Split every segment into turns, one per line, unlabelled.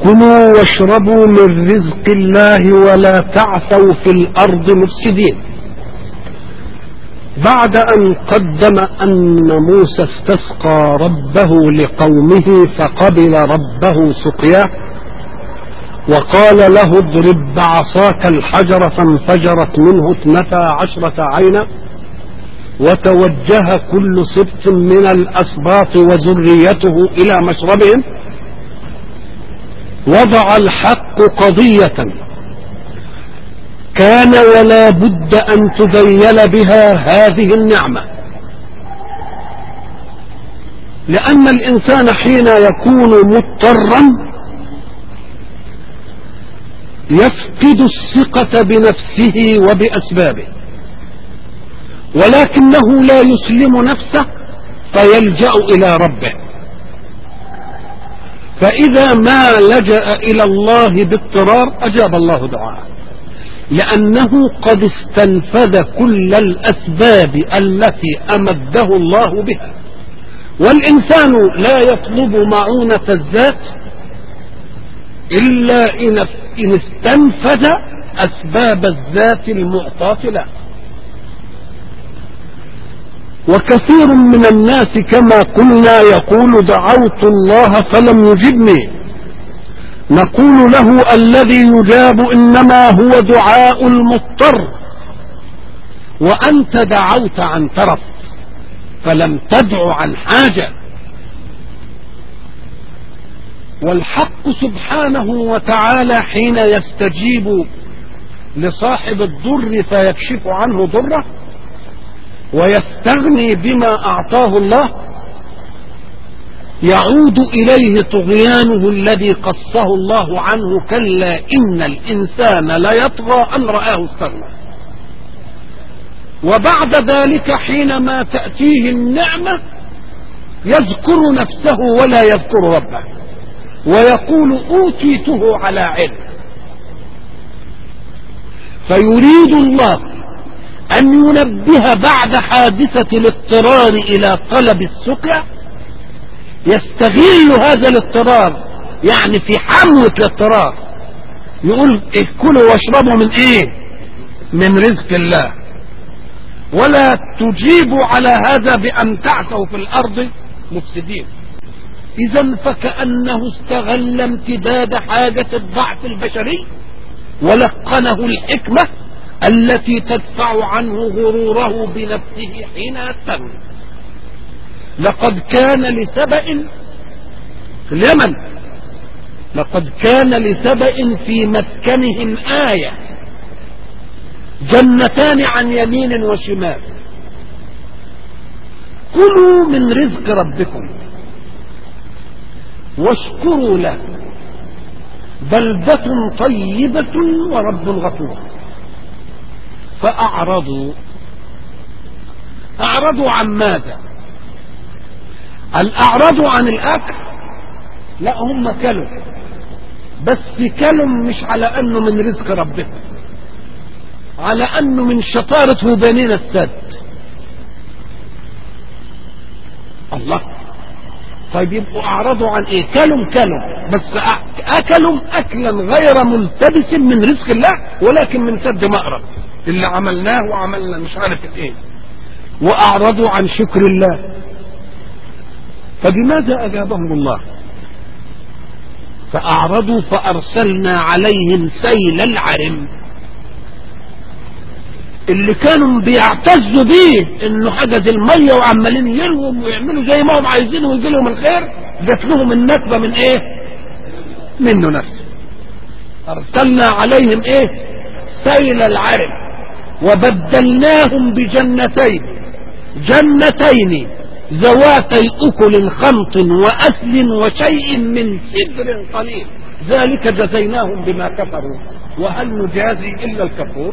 كلوا واشربوا من رزق الله ولا تعثوا في الارض مفسدين بعد ان قدم ان موسى استسقى ربه لقومه فقبل ربه سقياه وقال له اضرب بعصاك الحجر فانفجرت منه اثنتا عشرة عينا وتوجه كل سبط من الاسباط وذريته الى مشربهم وضع الحق قضية كان ولا بد أن تذيل بها هذه النعمة لأن الإنسان حين يكون مضطرا يفقد الثقة بنفسه وبأسبابه ولكنه لا يسلم نفسه فيلجأ إلى ربه فإذا ما لجأ إلى الله باضطرار أجاب الله دعاءه لأنه قد استنفذ كل الأسباب التي أمده الله بها والإنسان لا يطلب معونة الذات إلا إن إن استنفذ أسباب الذات المعطاة له وكثير من الناس كما قلنا يقول دعوت الله فلم يجبني نقول له الذي يجاب انما هو دعاء المضطر وانت دعوت عن ترف فلم تدع عن حاجه والحق سبحانه وتعالى حين يستجيب لصاحب الضر فيكشف عنه ضره ويستغني بما اعطاه الله يعود اليه طغيانه الذي قصه الله عنه كلا ان الانسان ليطغى ان راه استغنى وبعد ذلك حينما تاتيه النعمه يذكر نفسه ولا يذكر ربه ويقول اوتيته على علم فيريد الله أن ينبه بعد حادثة الاضطرار إلى طلب السقيا يستغل هذا الاضطرار يعني في حموة الاضطرار يقول كلوا واشربوا من ايه من رزق الله ولا تجيبوا على هذا بأن تعثوا في الأرض مفسدين إذا فكأنه استغل امتداد حاجة الضعف البشري ولقنه الحكمة التي تدفع عنه غروره بنفسه حين يستغني لقد كان لسبأ في اليمن لقد كان لسبأ في مسكنهم آية جنتان عن يمين وشمال كلوا من رزق ربكم واشكروا له بلدة طيبة ورب غفور فأعرضوا أعرضوا عن ماذا الأعرضوا عن الأكل لا هم كلوا بس كلوا مش على أنه من رزق ربهم على أنه من شطارة بنين السد الله طيب يبقوا أعرضوا عن إيه كلوا كلوا بس أكلوا أكلا غير ملتبس من رزق الله ولكن من سد مأرب اللي عملناه وعملنا مش عارف ايه واعرضوا عن شكر الله فبماذا اجابهم الله فاعرضوا فارسلنا عليهم سيل العرم اللي كانوا بيعتزوا بيه انه حجز الميه وعمالين يلووا ويعملوا زي ما هم عايزين ويجي لهم الخير جات لهم النكبه من ايه؟ منه نفسه ارسلنا عليهم ايه؟ سيل العرم وبدلناهم بجنتين جنتين ذواتي اكل خمط واسل وشيء من سدر قليل ذلك جزيناهم بما كفروا وهل نجازي الا الكفور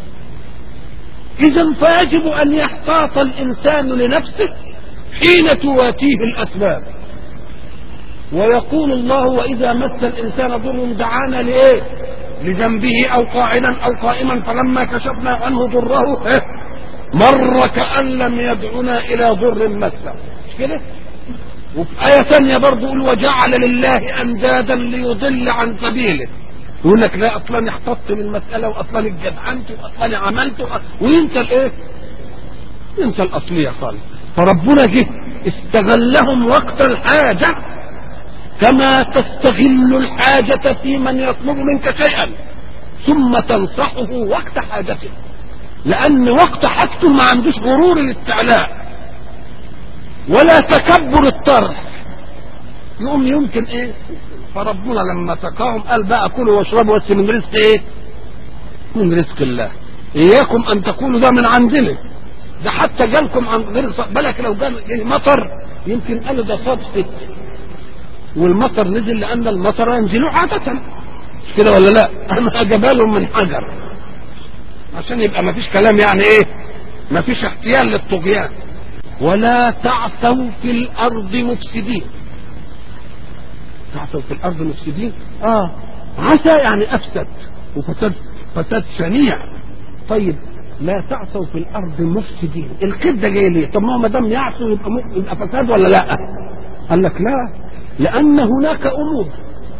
اذا فيجب ان يحتاط الانسان لنفسه حين تواتيه الاسباب ويقول الله واذا مس الانسان ضر دعانا لايه لذنبه او قاعدا او قائما فلما كشفنا عنه ضره مر كأن لم يدعنا الى ضر مسه مش كده وفي آية ثانية برضه يقول وجعل لله أندادا ليضل عن سبيله يقول لك لا أصلا احتطت بالمسألة وأصلا اتجدعنت وأصلا عملت وينسى الإيه؟ ينسى الأصلية خالص فربنا جه استغلهم وقت الحاجة كما تستغل الحاجة في من يطلب منك شيئا ثم تنصحه وقت حاجته لأن وقت حاجته ما عندوش غرور الاستعلاء ولا تكبر الطرح يقوم يمكن ايه فربنا لما سقاهم قال بقى كلوا واشربوا بس من رزق ايه من رزق الله اياكم ان تقولوا ده من عندنا ده حتى جالكم عن غير بالك لو جال إيه مطر يمكن قالوا ده صدفة والمطر نزل لان المطر ينزل عادة مش كده ولا لا انا جبالهم من حجر عشان يبقى ما فيش كلام يعني ايه ما فيش احتيال للطغيان ولا تعثوا في الارض مفسدين تعثوا في الارض مفسدين اه عسى يعني افسد وفساد فساد شنيع طيب لا تعثوا في الارض مفسدين القيد ده جاي ليه طب ما هو ما دام يعثوا يبقى م- يبقى فساد ولا لا قال لك لا لان هناك امور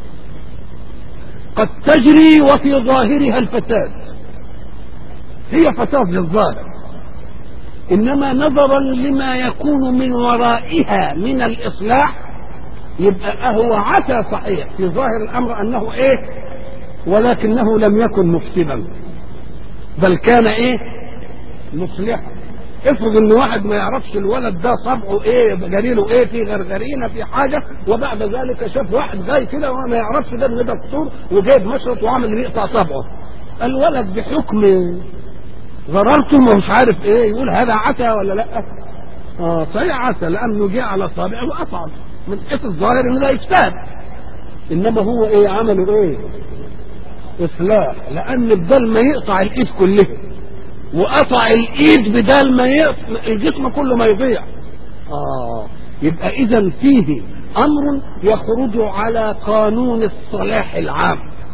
قد تجري وفي ظاهرها الفساد هي فساد للظاهر انما نظرا لما يكون من ورائها من الاصلاح يبقى هو عسى صحيح في ظاهر الامر انه ايه ولكنه لم يكن مفسدا بل كان ايه مصلحا افرض ان واحد ما يعرفش الولد ده طبعه ايه جريله ايه في غرغرينه في حاجه وبعد ذلك شاف واحد جاي كده وما يعرفش ده ان ده دكتور وجايب مشرط وعامل يقطع صبعه الولد بحكم غررته ما مش عارف ايه يقول هذا عسى ولا لا اه صحيح عسى لانه جاء على صابعه وقطع من حيث الظاهر انه ده افساد انما هو ايه عمله ايه اصلاح لان بدل ما يقطع الايد كلها وقطع الايد بدل ما يقطع الجسم كله ما يضيع اه يبقى اذا فيه امر يخرج على قانون الصلاح العام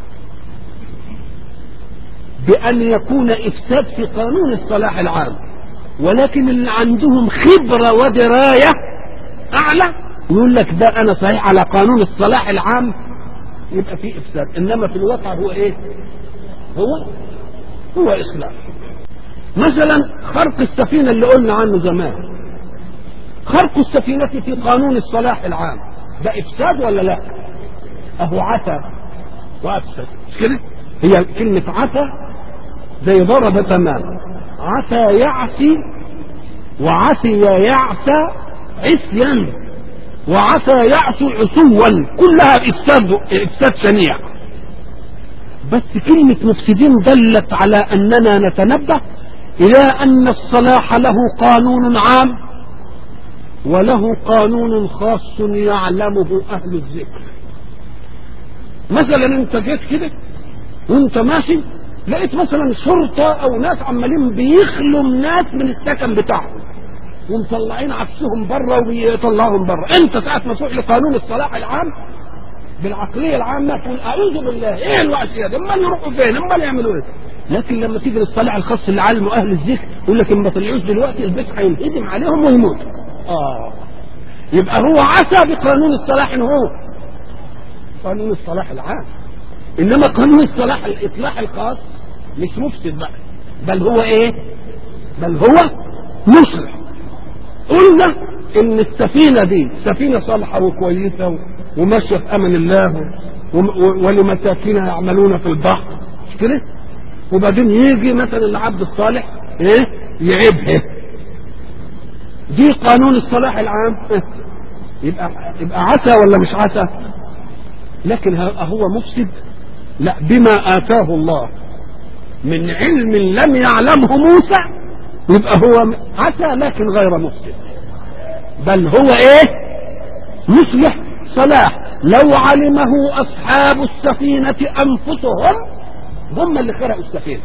بأن يكون إفساد في قانون الصلاح العام ولكن اللي عندهم خبرة ودراية أعلى يقول لك ده أنا صحيح على قانون الصلاح العام يبقى في إفساد إنما في الواقع هو إيه؟ هو هو إصلاح مثلا خرق السفينة اللي قلنا عنه زمان خرق السفينة في قانون الصلاح العام ده إفساد ولا لا؟ أهو عسى وأفسد مش كده؟ هي كلمة عسى زي ضرب تمام عسى يعسي وعسي يعسى عصيا وعسى يعسو عسوا كلها افساد افساد شنيع بس كلمة مفسدين دلت على اننا نتنبه الى ان الصلاح له قانون عام وله قانون خاص يعلمه اهل الذكر مثلا انت جيت كده وانت ماشي لقيت مثلا شرطة او ناس عمالين بيخلوا الناس من السكن بتاعهم ومطلعين عكسهم بره وبيطلعهم بره انت ساعة ما تروح لقانون الصلاح العام بالعقلية العامة تقول اعوذ بالله ايه الوعسية ده امال يروحوا فين امال يعملوا ايه لكن لما تيجي للصلاح الخاص اللي علمه اهل الذكر يقول لك اما طلعوش دلوقتي البيت هينهدم عليهم ويموتوا اه يبقى هو عسى بقانون الصلاح ان هو قانون الصلاح العام انما قانون الصلاح الاصلاح الخاص مش مفسد بقى بل هو ايه بل هو مصلح قلنا ان السفينه دي سفينه صالحه وكويسه و- وماشيه في امان الله و- و- ولمساكين يعملون في البحر مش كده وبعدين يجي مثلا العبد الصالح ايه يعيبها دي قانون الصلاح العام إيه؟ يبقى يبقى عسى ولا مش عسى لكن ه- هو مفسد لا بما آتاه الله من علم لم يعلمه موسى يبقى هو عسى لكن غير مفسد بل هو ايه مصلح صلاح لو علمه اصحاب السفينة انفسهم هم اللي خرقوا السفينة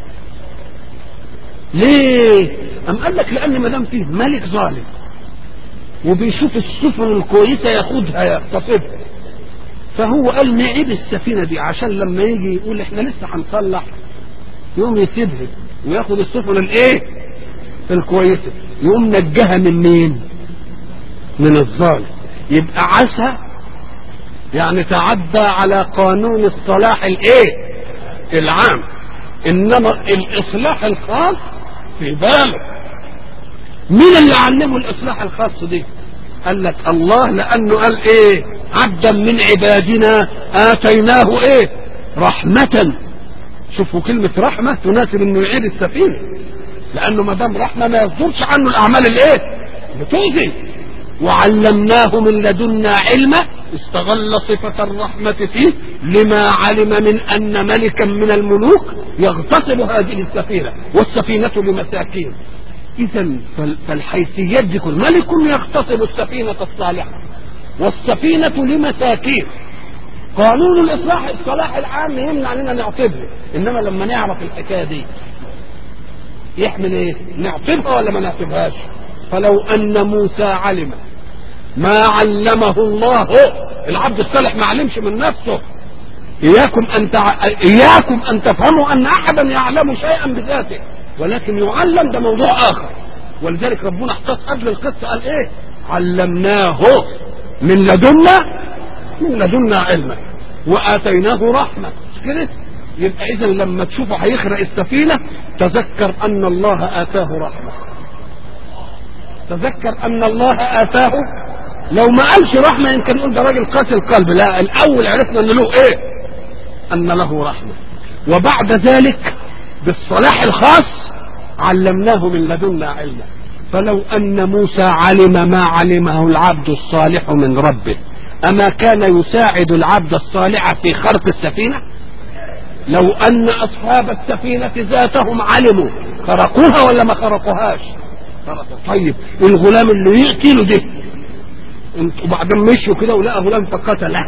ليه ام قال لك لان ما دام فيه ملك ظالم وبيشوف السفن الكويسة ياخدها يغتصبها فهو قال نعيب السفينة دي عشان لما يجي يقول احنا لسه هنصلح يقوم يسيبها وياخد السفن الايه الكويسة يقوم نجها من مين من الظالم يبقى عسى يعني تعدى على قانون الصلاح الايه العام انما الاصلاح الخاص في باله مين اللي علمه الاصلاح الخاص دي قال لك الله لانه قال ايه عبدا من عبادنا اتيناه ايه رحمة شوفوا كلمة رحمة تناسب انه يعيد السفينة لانه ما دام رحمة ما يصدرش عنه الاعمال الايه بتؤذي وعلمناه من لدنا علما استغل صفة الرحمة فيه لما علم من أن ملكا من الملوك يغتصب هذه السفينة والسفينة لمساكين إذا فالحيثيات دي كل ملك يغتصب السفينة الصالحة والسفينة لمساكين قانون الإصلاح الصلاح العام يمنع لنا نعتبره إنما لما نعرف الحكاية دي يحمل إيه؟ نعتبها ولا ما نعتبهاش؟ فلو أن موسى علم ما علمه الله العبد الصالح ما علمش من نفسه إياكم أن تع... إياكم أن تفهموا أن أحدا يعلم شيئا بذاته ولكن يعلم ده موضوع آخر ولذلك ربنا اختص قبل القصة قال إيه علمناه من لدنا من لدنا علما وآتيناه رحمة مش كده يبقى إذا لما تشوفه هيخرق السفينة تذكر أن الله آتاه رحمة تذكر أن الله آتاه لو ما قالش رحمة يمكن نقول ده راجل قاسي القلب لا الأول عرفنا أن له إيه أن له رحمة وبعد ذلك بالصلاح الخاص علمناه من لدنا علما فلو أن موسى علم ما علمه العبد الصالح من ربه أما كان يساعد العبد الصالح في خرق السفينة لو أن أصحاب السفينة ذاتهم علموا خرقوها ولا ما خرقوهاش خرقوا طيب الغلام اللي يقتله ده وبعدين مشوا كده ولقى غلام فقتله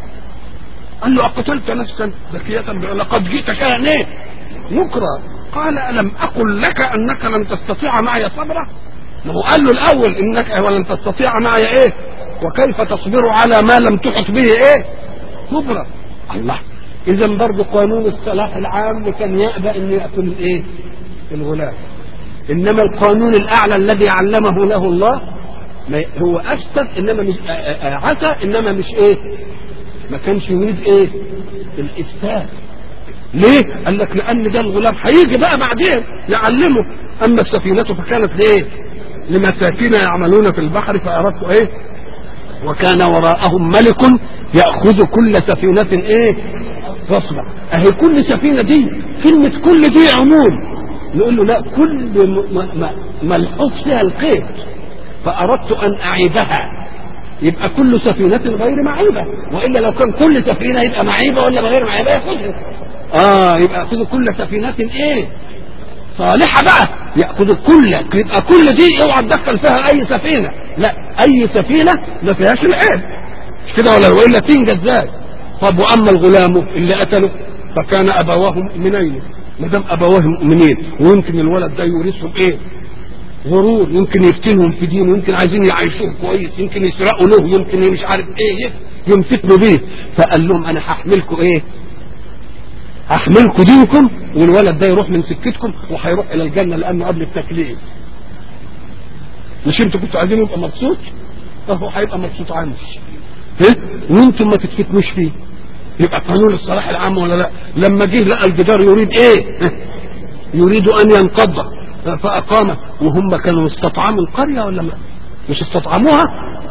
قال له أقتلت نفسا ذكية لقد جئت شيئا ايه نكرا قال ألم أقل لك أنك لن تستطيع معي صبرا ما هو قال له الأول إنك ولن تستطيع معي إيه وكيف تصبر على ما لم تحط به إيه صبرا الله إذا برضه قانون الصلاح العام كان يأبى أن يقتل الإيه الغلام إنما القانون الأعلى الذي علمه له الله ما هو أفسد إنما مش عسى إنما مش إيه ما كانش يريد إيه الإفساد ليه؟ قال لك لأن ده الغلام هيجي بقى بعدين يعلمه أما السفينة فكانت لإيه؟ لمساكين يعملون في البحر فأردت إيه؟ وكان وراءهم ملك يأخذ كل سفينة إيه؟ غصبا أهي كل سفينة دي كلمة كل دي عموم نقول له لا كل ملحوظ فيها القيد فأردت أن أعيبها يبقى كل سفينة غير معيبة وإلا لو كان كل سفينة يبقى معيبة ولا غير معيبة يأخذها اه يبقى ياخذ كل سفينة ايه صالحة بقى ياخذ كل يبقى كل دي اوعى تدخل فيها اي سفينة لا اي سفينة ما فيهاش العيب مش كده ولا والا تنجى ازاي طب واما الغلام اللي قتله فكان ابواه مؤمنين ما دام ابواه مؤمنين ويمكن الولد ده يورثهم ايه غرور يمكن يفتنهم في دينه يمكن عايزين يعيشوه كويس يمكن يسرقوا له يمكن مش عارف ايه ينفتنوا بيه فقال لهم انا هحملكم ايه احملكم دينكم والولد ده يروح من سكتكم وهيروح الى الجنه لانه قبل التكليف مش انتوا كنتوا عايزين يبقى مبسوط فهو هيبقى مبسوط عنه ايه وانتم ما تتفتنوش فيه يبقى قانون الصلاح العام ولا لا لما جه لقى الجدار يريد ايه يريد ان ينقض فاقام وهم كانوا استطعموا القريه ولا ما مش استطعموها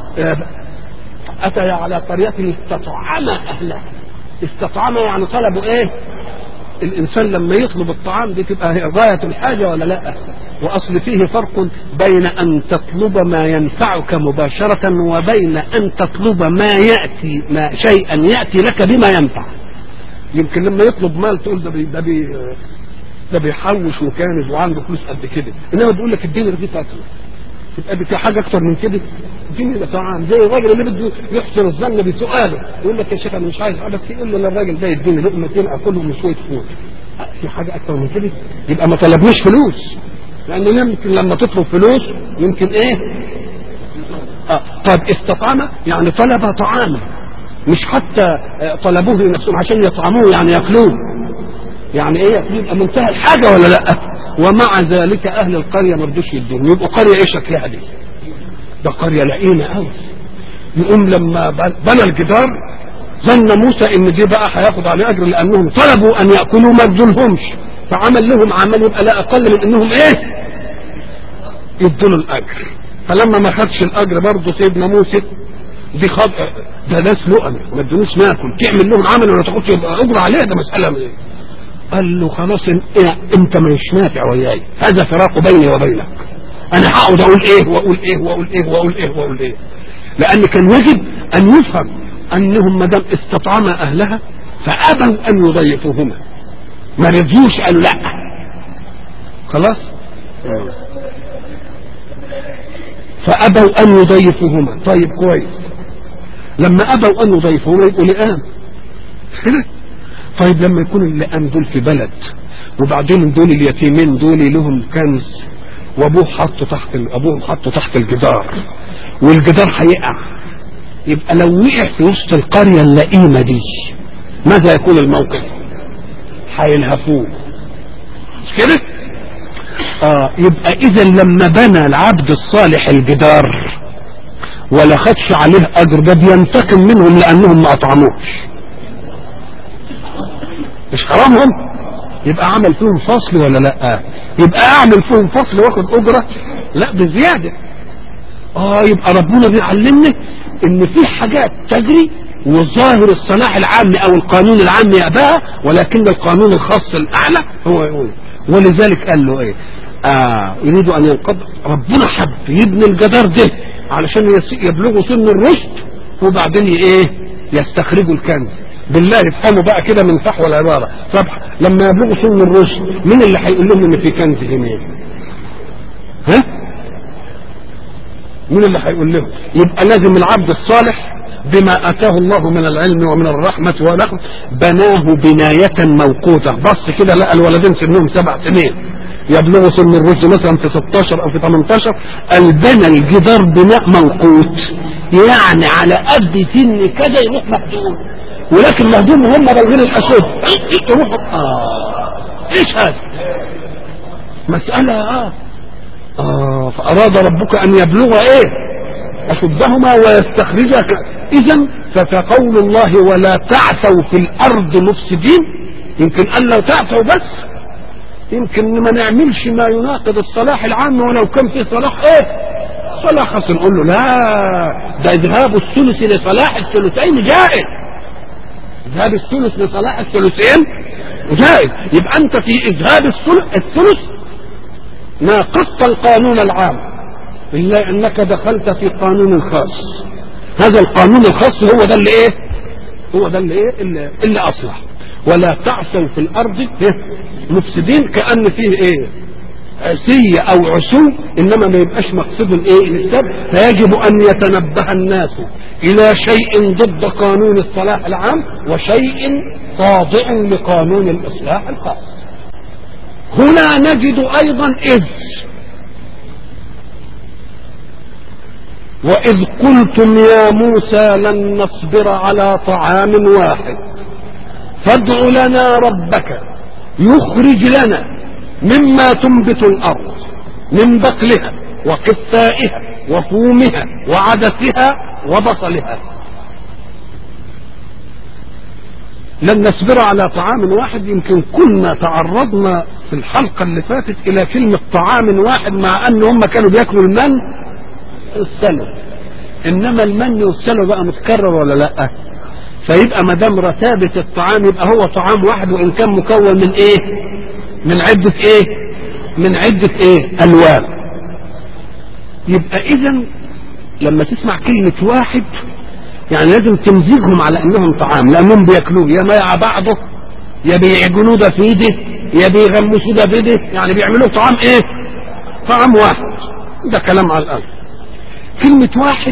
اتى على قريه استطعم اهلها استطعم يعني طلبوا ايه الانسان لما يطلب الطعام دي تبقى غايه الحاجه ولا لا واصل فيه فرق بين ان تطلب ما ينفعك مباشره وبين ان تطلب ما ياتي ما شيئا ياتي لك بما ينفع يمكن لما يطلب مال تقول ده بي ده بي ده بيحوش وكانز وعنده فلوس قد كده انما بيقول لك اديني رغيف اكل تبقى دي حاجه اكتر من كده اديني طعام زي الراجل اللي بده يحسن الظن بسؤاله يقول لك يا شيخ انا مش عايز بس يقول له للراجل ده يديني لقمتين اكلهم وشويه فول في حاجه اكتر من كده يبقى ما طلبنيش فلوس لان يمكن لما تطلب فلوس يمكن ايه آه. طيب استطعم يعني طلب طعاما مش حتى طلبوه لنفسهم عشان يطعموه يعني ياكلوه يعني ايه يبقى منتهى الحاجه ولا لا ومع ذلك اهل القريه ما رضوش يدوهم يبقوا قريه ايه شكلها دي ده قريه لئيمه قوي يقوم لما بنى الجدار ظن موسى ان دي بقى هياخد عليه اجر لانهم طلبوا ان ياكلوا ما ادولهمش فعمل لهم عمل يبقى لا اقل من انهم ايه يدوا الاجر فلما ما خدش الاجر برضه سيدنا موسى دي خد ده ناس لقمه ما ادونيش ناكل تعمل لهم عمل ولا تاخدش اجر عليه ده مساله من ايه قال له خلاص إيه انت مش نافع وياي هذا فراق بيني وبينك انا هقعد اقول ايه واقول ايه واقول ايه واقول ايه واقول ايه لان كان يجب ان يفهم انهم ما دام استطعما اهلها فابوا ان يضيفوهما ما رضيوش قالوا لا خلاص فابوا ان يضيفوهما طيب كويس لما ابوا ان يضيفوهما يبقوا لئام كده طيب لما يكون اللئام دول في بلد وبعدين دول اليتيمين دول لهم كنز وابوه حطه تحت ابوهم حطه تحت الجدار والجدار هيقع يبقى لو وقع في وسط القريه اللئيمه دي ماذا يكون الموقف؟ هيلهفوه مش كده؟ اه يبقى اذا لما بنى العبد الصالح الجدار ولا خدش عليه اجر ده بينتقم منهم لانهم ما اطعموش مش حرامهم يبقى عمل فيهم فصل ولا لا يبقى اعمل فيهم فصل واخد اجره لا بزياده اه يبقى ربنا بيعلمني ان في حاجات تجري وظاهر الصلاح العام او القانون العام يأباها ولكن القانون الخاص الاعلى هو يقول ولذلك قال له ايه آه يريد ان ينقض ربنا حب يبني الجدار ده علشان يبلغوا سن الرشد وبعدين ايه يستخرجوا الكنز بالله افهموا بقى كده من فحوى العباره طب لما يبلغوا سن الرشد مين اللي هيقول لهم ان في كنز هنا ها مين اللي هيقول لهم يبقى لازم العبد الصالح بما اتاه الله من العلم ومن الرحمه والرحمه بناه بنايه موقوته بص كده لقى الولدين سنهم سبع سنين يبلغوا سن الرشد مثلا في 16 او في 18 قال بنى الجدار بناء موقوت يعني على قد سن كده يروح مهدوم ولكن مهدوم هم بالغين الاشد يروحوا اه ايش هذا مسألة اه اه فاراد ربك ان يبلغ ايه اشدهما ويستخرجك اذا فكقول الله ولا تعثوا في الارض مفسدين يمكن ان لو تعثوا بس يمكن ما نعملش ما يناقض الصلاح العام ولو كان في صلاح ايه صلاح خاص نقول له لا ده اذهاب الثلث لصلاح الثلثين جائز اذهاب الثلث لصلاح الثلثين جائز يبقى انت في اذهاب الثلث الثلث ناقضت القانون العام الا انك دخلت في قانون خاص هذا القانون الخاص هو ده اللي ايه هو ده اللي ايه اللي, اللي اصلح ولا تعثوا في الارض مفسدين كان فيه ايه عسية او عسو انما ما يبقاش مقصود ايه الاسلام فيجب ان يتنبه الناس الى شيء ضد قانون الصلاح العام وشيء خاضع لقانون الاصلاح الخاص هنا نجد ايضا اذ واذ قلتم يا موسى لن نصبر على طعام واحد فادع لنا ربك يخرج لنا مما تنبت الارض من بقلها وقثائها وفومها وعدسها وبصلها لن نصبر على طعام واحد يمكن كنا تعرضنا في الحلقة اللي فاتت إلى كلمة طعام واحد مع أن هم كانوا بياكلوا المن السلو إنما المن والسلو بقى متكرر ولا لأ فيبقى ما دام رتابة الطعام يبقى هو طعام واحد وإن كان مكون من إيه؟ من عدة إيه؟ من عدة إيه؟ ألوان يبقى إذا لما تسمع كلمة واحد يعني لازم تمزجهم على انهم طعام لانهم بياكلوه يا مع بعضه يا بيعجنوه ده في ايده يا بيغمسوه ده بايده يعني بيعملوه طعام ايه طعام واحد ده كلام على الارض كلمة واحد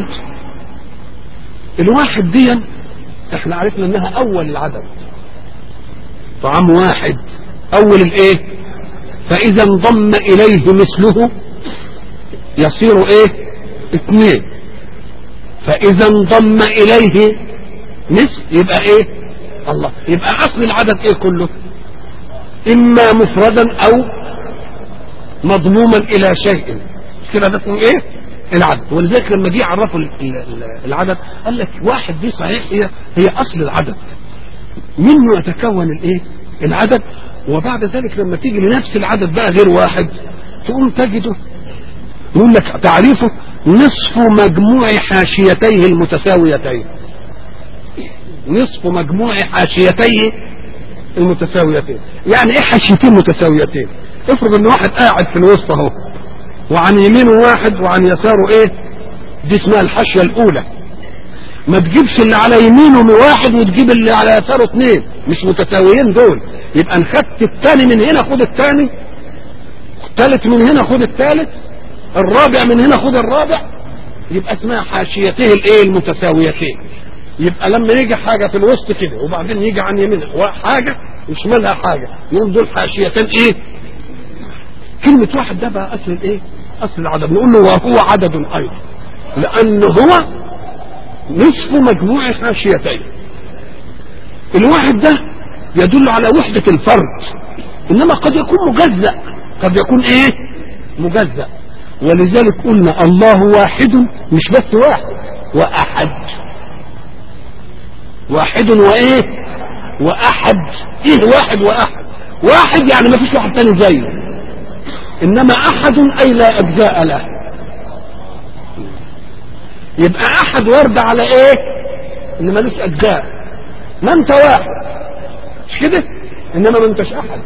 الواحد دي احنا عرفنا انها اول العدد طعام واحد اول الايه فاذا انضم اليه مثله يصير ايه اثنين فاذا انضم اليه مثل يبقى ايه الله يبقى اصل العدد ايه كله اما مفردا او مضموما الى شيء كده ده اسمه ايه العدد ولذلك لما جه يعرفوا ال- ال- العدد قال لك واحد دي صحيح هي هي اصل العدد منه يتكون الايه العدد وبعد ذلك لما تيجي لنفس العدد بقى غير واحد تقوم تجده يقول لك تعريفه نصف مجموع حاشيتيه المتساويتين نصف مجموع حاشيتيه المتساويتين يعني ايه حاشيتين متساويتين افرض ان واحد قاعد في الوسط اهو وعن يمينه واحد وعن يساره ايه دي اسمها الحاشيه الاولى ما تجيبش اللي على يمينه من واحد وتجيب اللي على يساره اثنين مش متساويين دول يبقى ان خدت الثاني من هنا خد الثاني الثالث من هنا خد الثالث الرابع من هنا خد الرابع يبقى اسمها حاشيتيه الايه المتساويتين يبقى لما يجي حاجه في الوسط كده وبعدين يجي عن يمينها حاجه وشمالها حاجه يقول دول حاشيتين ايه كلمه واحد ده بقى اصل الايه اصل العدد نقول له وهو عدد ايضا لان هو نصف مجموع حاشيتين الواحد ده يدل على وحدة الفرد انما قد يكون مجزأ قد يكون ايه مجزأ ولذلك قلنا الله واحد مش بس واحد واحد واحد وايه واحد ايه واحد واحد واحد يعني ما فيش واحد تاني زيه انما احد اي لا اجزاء له يبقى احد ورد على ايه ان ملوش اجزاء ما انت واحد مش كده انما ما انتش احد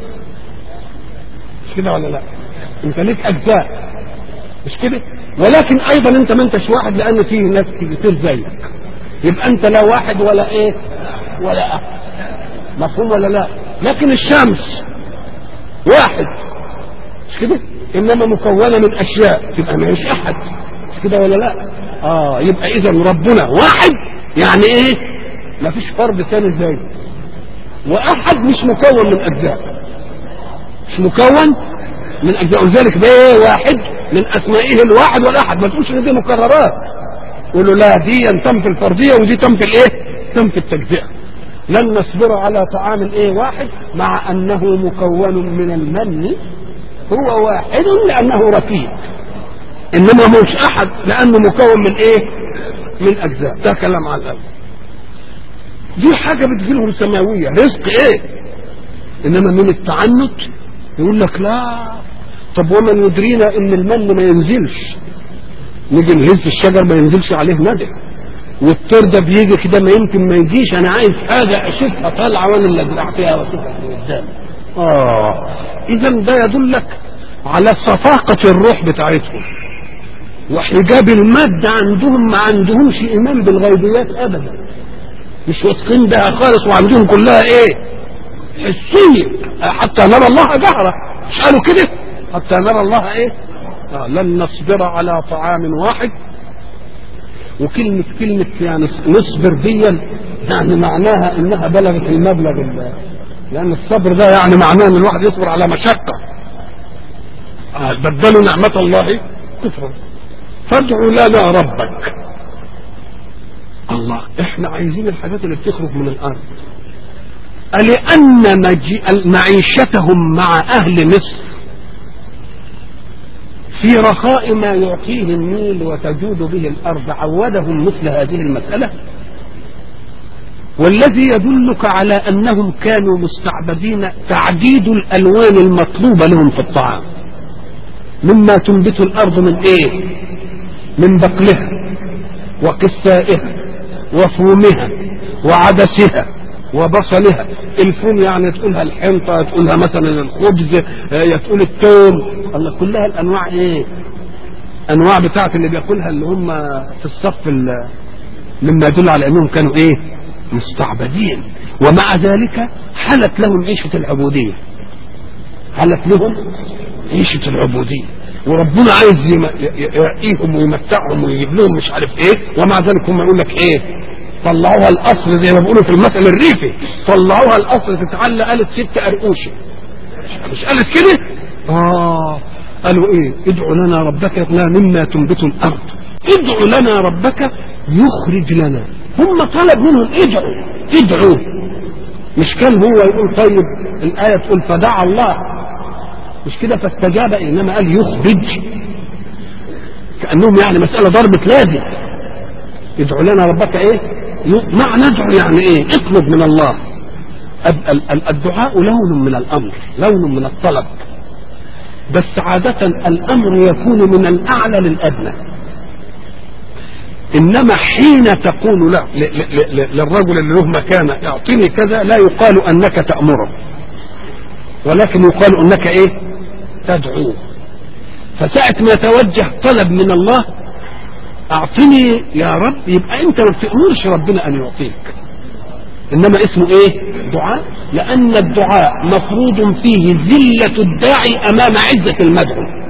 مش كده ولا لا انت ليك اجزاء مش كده ولكن ايضا انت ما انتش واحد لان فيه ناس كتير زيك يبقى انت لا واحد ولا ايه ولا احد مفهوم ولا لا لكن الشمس واحد مش كده انما مكونه من اشياء تبقى ما هيش احد مش كده ولا لا اه يبقى اذا ربنا واحد يعني ايه ما فيش فرد ثاني زيه واحد مش مكون من اجزاء مش مكون من اجزاء ولذلك ده ايه واحد من اسمائه الواحد والاحد ما تقولش ان دي مكررات قولوا لا دي تم في الفرديه ودي تم في الايه تم في التجزئه لن نصبر على طعام الايه واحد مع انه مكون من المن هو واحد لانه ركيب انما مش احد لانه مكون من ايه من اجزاء ده كلام على الاول دي حاجه بتجيلهم سماويه رزق ايه انما من التعنت يقول لك لا طب ومن يدرينا ان المن ما ينزلش نيجي نهز الشجر ما ينزلش عليه ندى والطير ده بيجي كده ما يمكن ما يجيش انا عايز حاجه اشوفها طالعه وانا اللي ازرع فيها واشوفها من قدام اه اذا ده يدلك على صفاقه الروح بتاعتهم وحجاب المادة عندهم ما عندهمش إيمان بالغيبيات أبدا مش واثقين بها خالص وعندهم كلها إيه حسية حتى نرى الله جهرة مش قالوا كده حتى نرى الله إيه آه لن نصبر على طعام واحد وكلمة كلمة يعني نصبر دي يعني معناها انها بلغت المبلغ ال- لان الصبر ده يعني معناه ان الواحد يصبر على مشقة آه بدلوا نعمة الله كفرا فادعوا لنا ربك الله احنا عايزين الحاجات اللي بتخرج من الارض لأن مجي... معيشتهم مع أهل مصر في رخاء ما يعطيه النيل وتجود به الأرض عودهم مثل هذه المسألة والذي يدلك على أنهم كانوا مستعبدين تعديد الألوان المطلوبة لهم في الطعام مما تنبت الأرض من إيه من بقلها وقسائها وفومها وعدسها وبصلها الفوم يعني تقولها الحنطة تقولها مثلا الخبز يا تقول التوم الله كلها الانواع ايه انواع بتاعت اللي بياكلها اللي هم في الصف ال- مما يدل على انهم كانوا ايه مستعبدين ومع ذلك حلت لهم عيشة العبودية حلت لهم عيشة العبودية وربنا عايز يم- ي- يرقيهم ويمتعهم ويجيب لهم مش عارف ايه ومع ذلك هم يقول لك ايه طلعوها الاصل زي ما بيقولوا في المثل الريفي طلعوها الاصل تتعلى قالت ست قرقوشه مش قالت كده اه قالوا ايه ادعوا لنا ربك لا مما تنبت الارض ادعوا لنا ربك يخرج لنا هم طلب منهم ادعوا ادعوا مش كان هو يقول طيب الايه تقول فدعا الله مش كده فاستجاب انما قال يخرج كانهم يعني مساله ضربه لازم ادعو لنا ربك ايه معنى ادعو يعني ايه اطلب من الله الدعاء لون من الامر لون من الطلب بس عادة الامر يكون من الاعلى للادنى انما حين تقول لا للرجل اللي له مكانه اعطني كذا لا يقال انك تامره ولكن يقال انك ايه تدعوه فساعة ما يتوجه طلب من الله اعطني يا رب يبقى انت ما بتأمرش ربنا ان يعطيك انما اسمه ايه دعاء لان الدعاء مفروض فيه ذلة الداعي امام عزة المدعو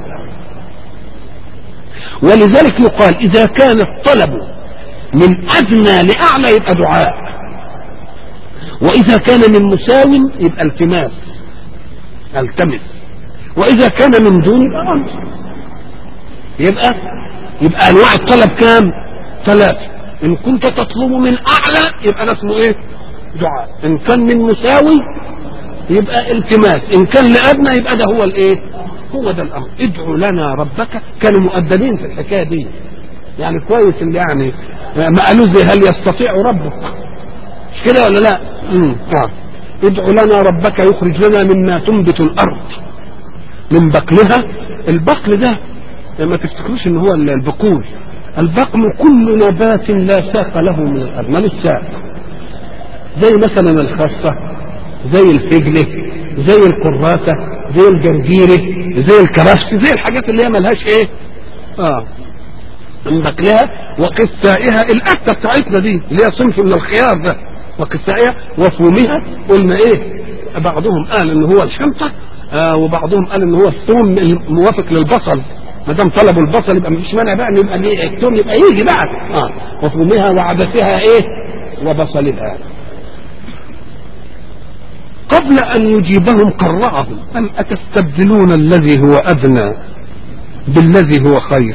ولذلك يقال اذا كان الطلب من ادنى لاعلى يبقى دعاء واذا كان من مساو يبقى التماس التمس واذا كان من دون يبقى امر يبقى يبقى انواع الطلب كام ثلاثه ان كنت تطلب من اعلى يبقى ده اسمه ايه دعاء ان كان من مساوي يبقى التماس ان كان لادنى يبقى ده هو الايه هو ده الامر ادعو لنا ربك كانوا مؤدبين في الحكايه دي يعني كويس اللي يعني ما قالوا زي هل يستطيع ربك مش كده ولا لا امم آه. ادعو لنا ربك يخرج لنا مما تنبت الارض من بقلها البقل ده ما تفتكروش ان هو البقول البقل كل نبات لا ساق له من الارض ملوش ساق زي مثلا الخاصة زي الفجلة زي الكراسة زي الجرجيرة زي الكرفس زي الحاجات اللي هي ملهاش ايه اه من بقلها وقسائها الأكتة بتاعتنا دي اللي هي صنف من الخيار ده وقسائها وفومها قلنا ايه بعضهم قال ان هو الشمطة آه وبعضهم قال ان هو الثوم الموافق للبصل ما دام طلبوا البصل يبقى مفيش مانع بقى ان يبقى ليه الثوم يبقى يجي بعد اه وفومها وعدسها ايه وبصلها قبل ان يجيبهم قرعهم ام اتستبدلون الذي هو ادنى بالذي هو خير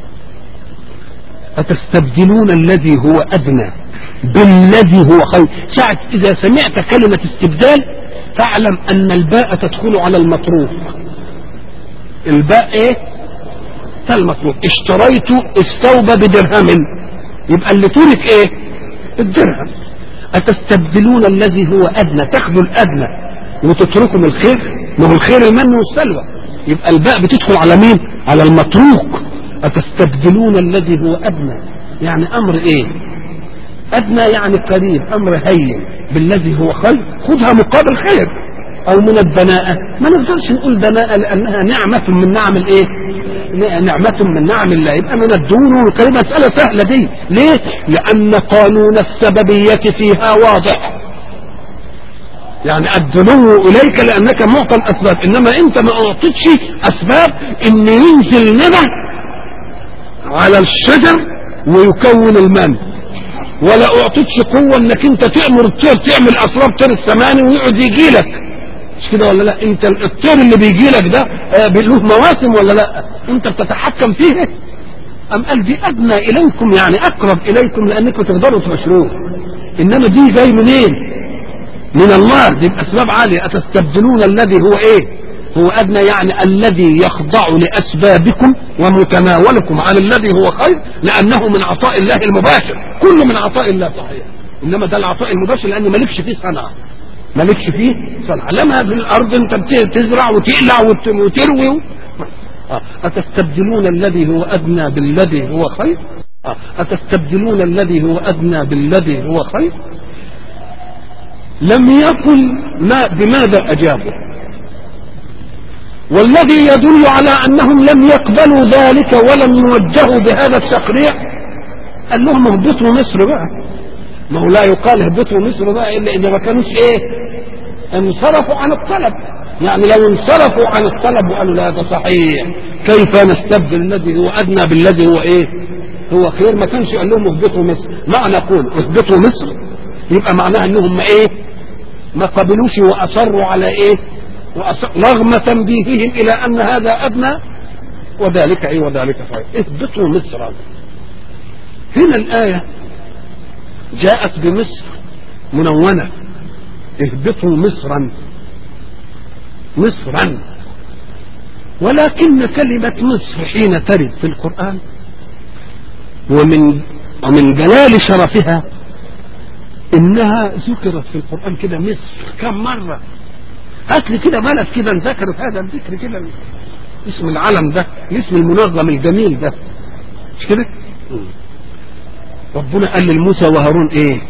أتستبدلون الذي هو أدنى بالذي هو خير ساعة إذا سمعت كلمة استبدال فاعلم أن الباء تدخل على المتروك الباء إيه؟ المتروك اشتريت الثوب بدرهم يبقى اللي ترك إيه؟ الدرهم أتستبدلون الذي هو أدنى تاخذوا الأدنى وتتركوا الخير ما هو الخير المن والسلوى يبقى الباء بتدخل على مين؟ على المتروك أتستبدلون الذي هو أدنى يعني أمر إيه أدنى يعني قريب أمر هين بالذي هو خير خذها مقابل خير أو من الدناءة ما نقدرش نقول دناءة لأنها نعمة من نعم الإيه نعمة من نعم الله يبقى من الدون والكلمة مسألة سهلة دي ليه لأن قانون السببية فيها واضح يعني الدنو إليك لأنك معطى الأسباب إنما أنت ما أعطيتش أسباب إن ينزل ندى على الشجر ويكون المن ولا اعطيتش قوه انك انت تامر الطير تعمل اسراب طير السماني ويقعد يجي لك مش كده ولا لا انت الطير اللي بيجي لك ده آه له مواسم ولا لا انت بتتحكم فيه ام قال دي ادنى اليكم يعني اقرب اليكم لانكم تقدروا تبشروه انما دي جاي منين من الله دي باسباب عاليه اتستبدلون الذي هو ايه هو أدنى يعني الذي يخضع لأسبابكم ومتناولكم على الذي هو خير لأنه من عطاء الله المباشر كله من عطاء الله صحيح إنما ده العطاء المباشر لأن مالكش فيه صنعة مالكش فيه صنعة لما في الأرض أنت تزرع وتقلع وتروي أتستبدلون الذي هو أدنى بالذي هو خير أتستبدلون الذي هو أدنى بالذي هو خير لم يقل ما بماذا أجابوا والذي يدل على انهم لم يقبلوا ذلك ولم يوجهوا بهذا التقريع قال لهم اهبطوا مصر بقى ما هو لا يقال اهبطوا مصر بقى الا اذا ما كانوش ايه انصرفوا عن الطلب يعني لو انصرفوا عن الطلب وقالوا لا ده صحيح كيف نستبدل الذي هو ادنى بالذي هو ايه هو خير ما كانش قال لهم اهبطوا مصر معنى قول اهبطوا مصر يبقى معناها انهم ايه ما قبلوش واصروا على ايه رغم تنبيههم الى ان هذا ادنى وذلك اي وذلك خير اهبطوا مصرا هنا الايه جاءت بمصر منونه اهبطوا مصرا مصرا ولكن كلمة مصر حين ترد في القرآن ومن ومن جلال شرفها انها ذكرت في القران كده مصر كم مره هات لي كده بلد كده ذكرت هذا الذكر كده اسم العلم ده الاسم المنظم الجميل ده مش كده ربنا قال لموسى وهارون ايه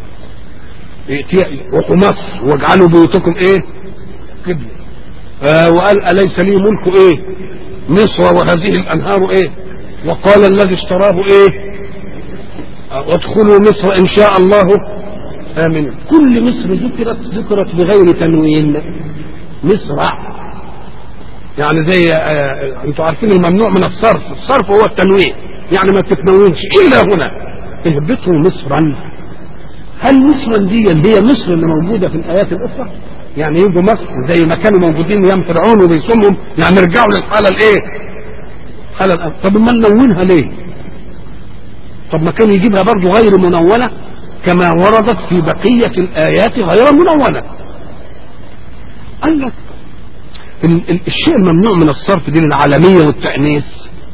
ائتي- روحوا مصر واجعلوا بيوتكم ايه قبلة آه وقال أليس لي ملك ايه مصر وهذه الأنهار ايه وقال الذي اشتراه ايه آه، وادخلوا مصر إن شاء الله آمنين كل مصر ذكرت ذكرت بغير تنوين مصر يعني زي آه انتوا عارفين الممنوع من الصرف الصرف هو التنوين يعني ما تتنونش الا هنا اهبطوا مصرا هل مصرا دي هي مصر اللي موجوده في الايات الاخرى يعني يجوا مصر زي ما كانوا موجودين ايام فرعون وبيصومهم يعني يرجعوا للحاله الايه الحاله الأ- طب ما نلونها ليه طب ما كان يجيبها برضه غير منونه كما وردت في بقيه الايات غير منونه قال لك ال- ال- الشيء الممنوع من الصرف دي للعالمية والتأنيث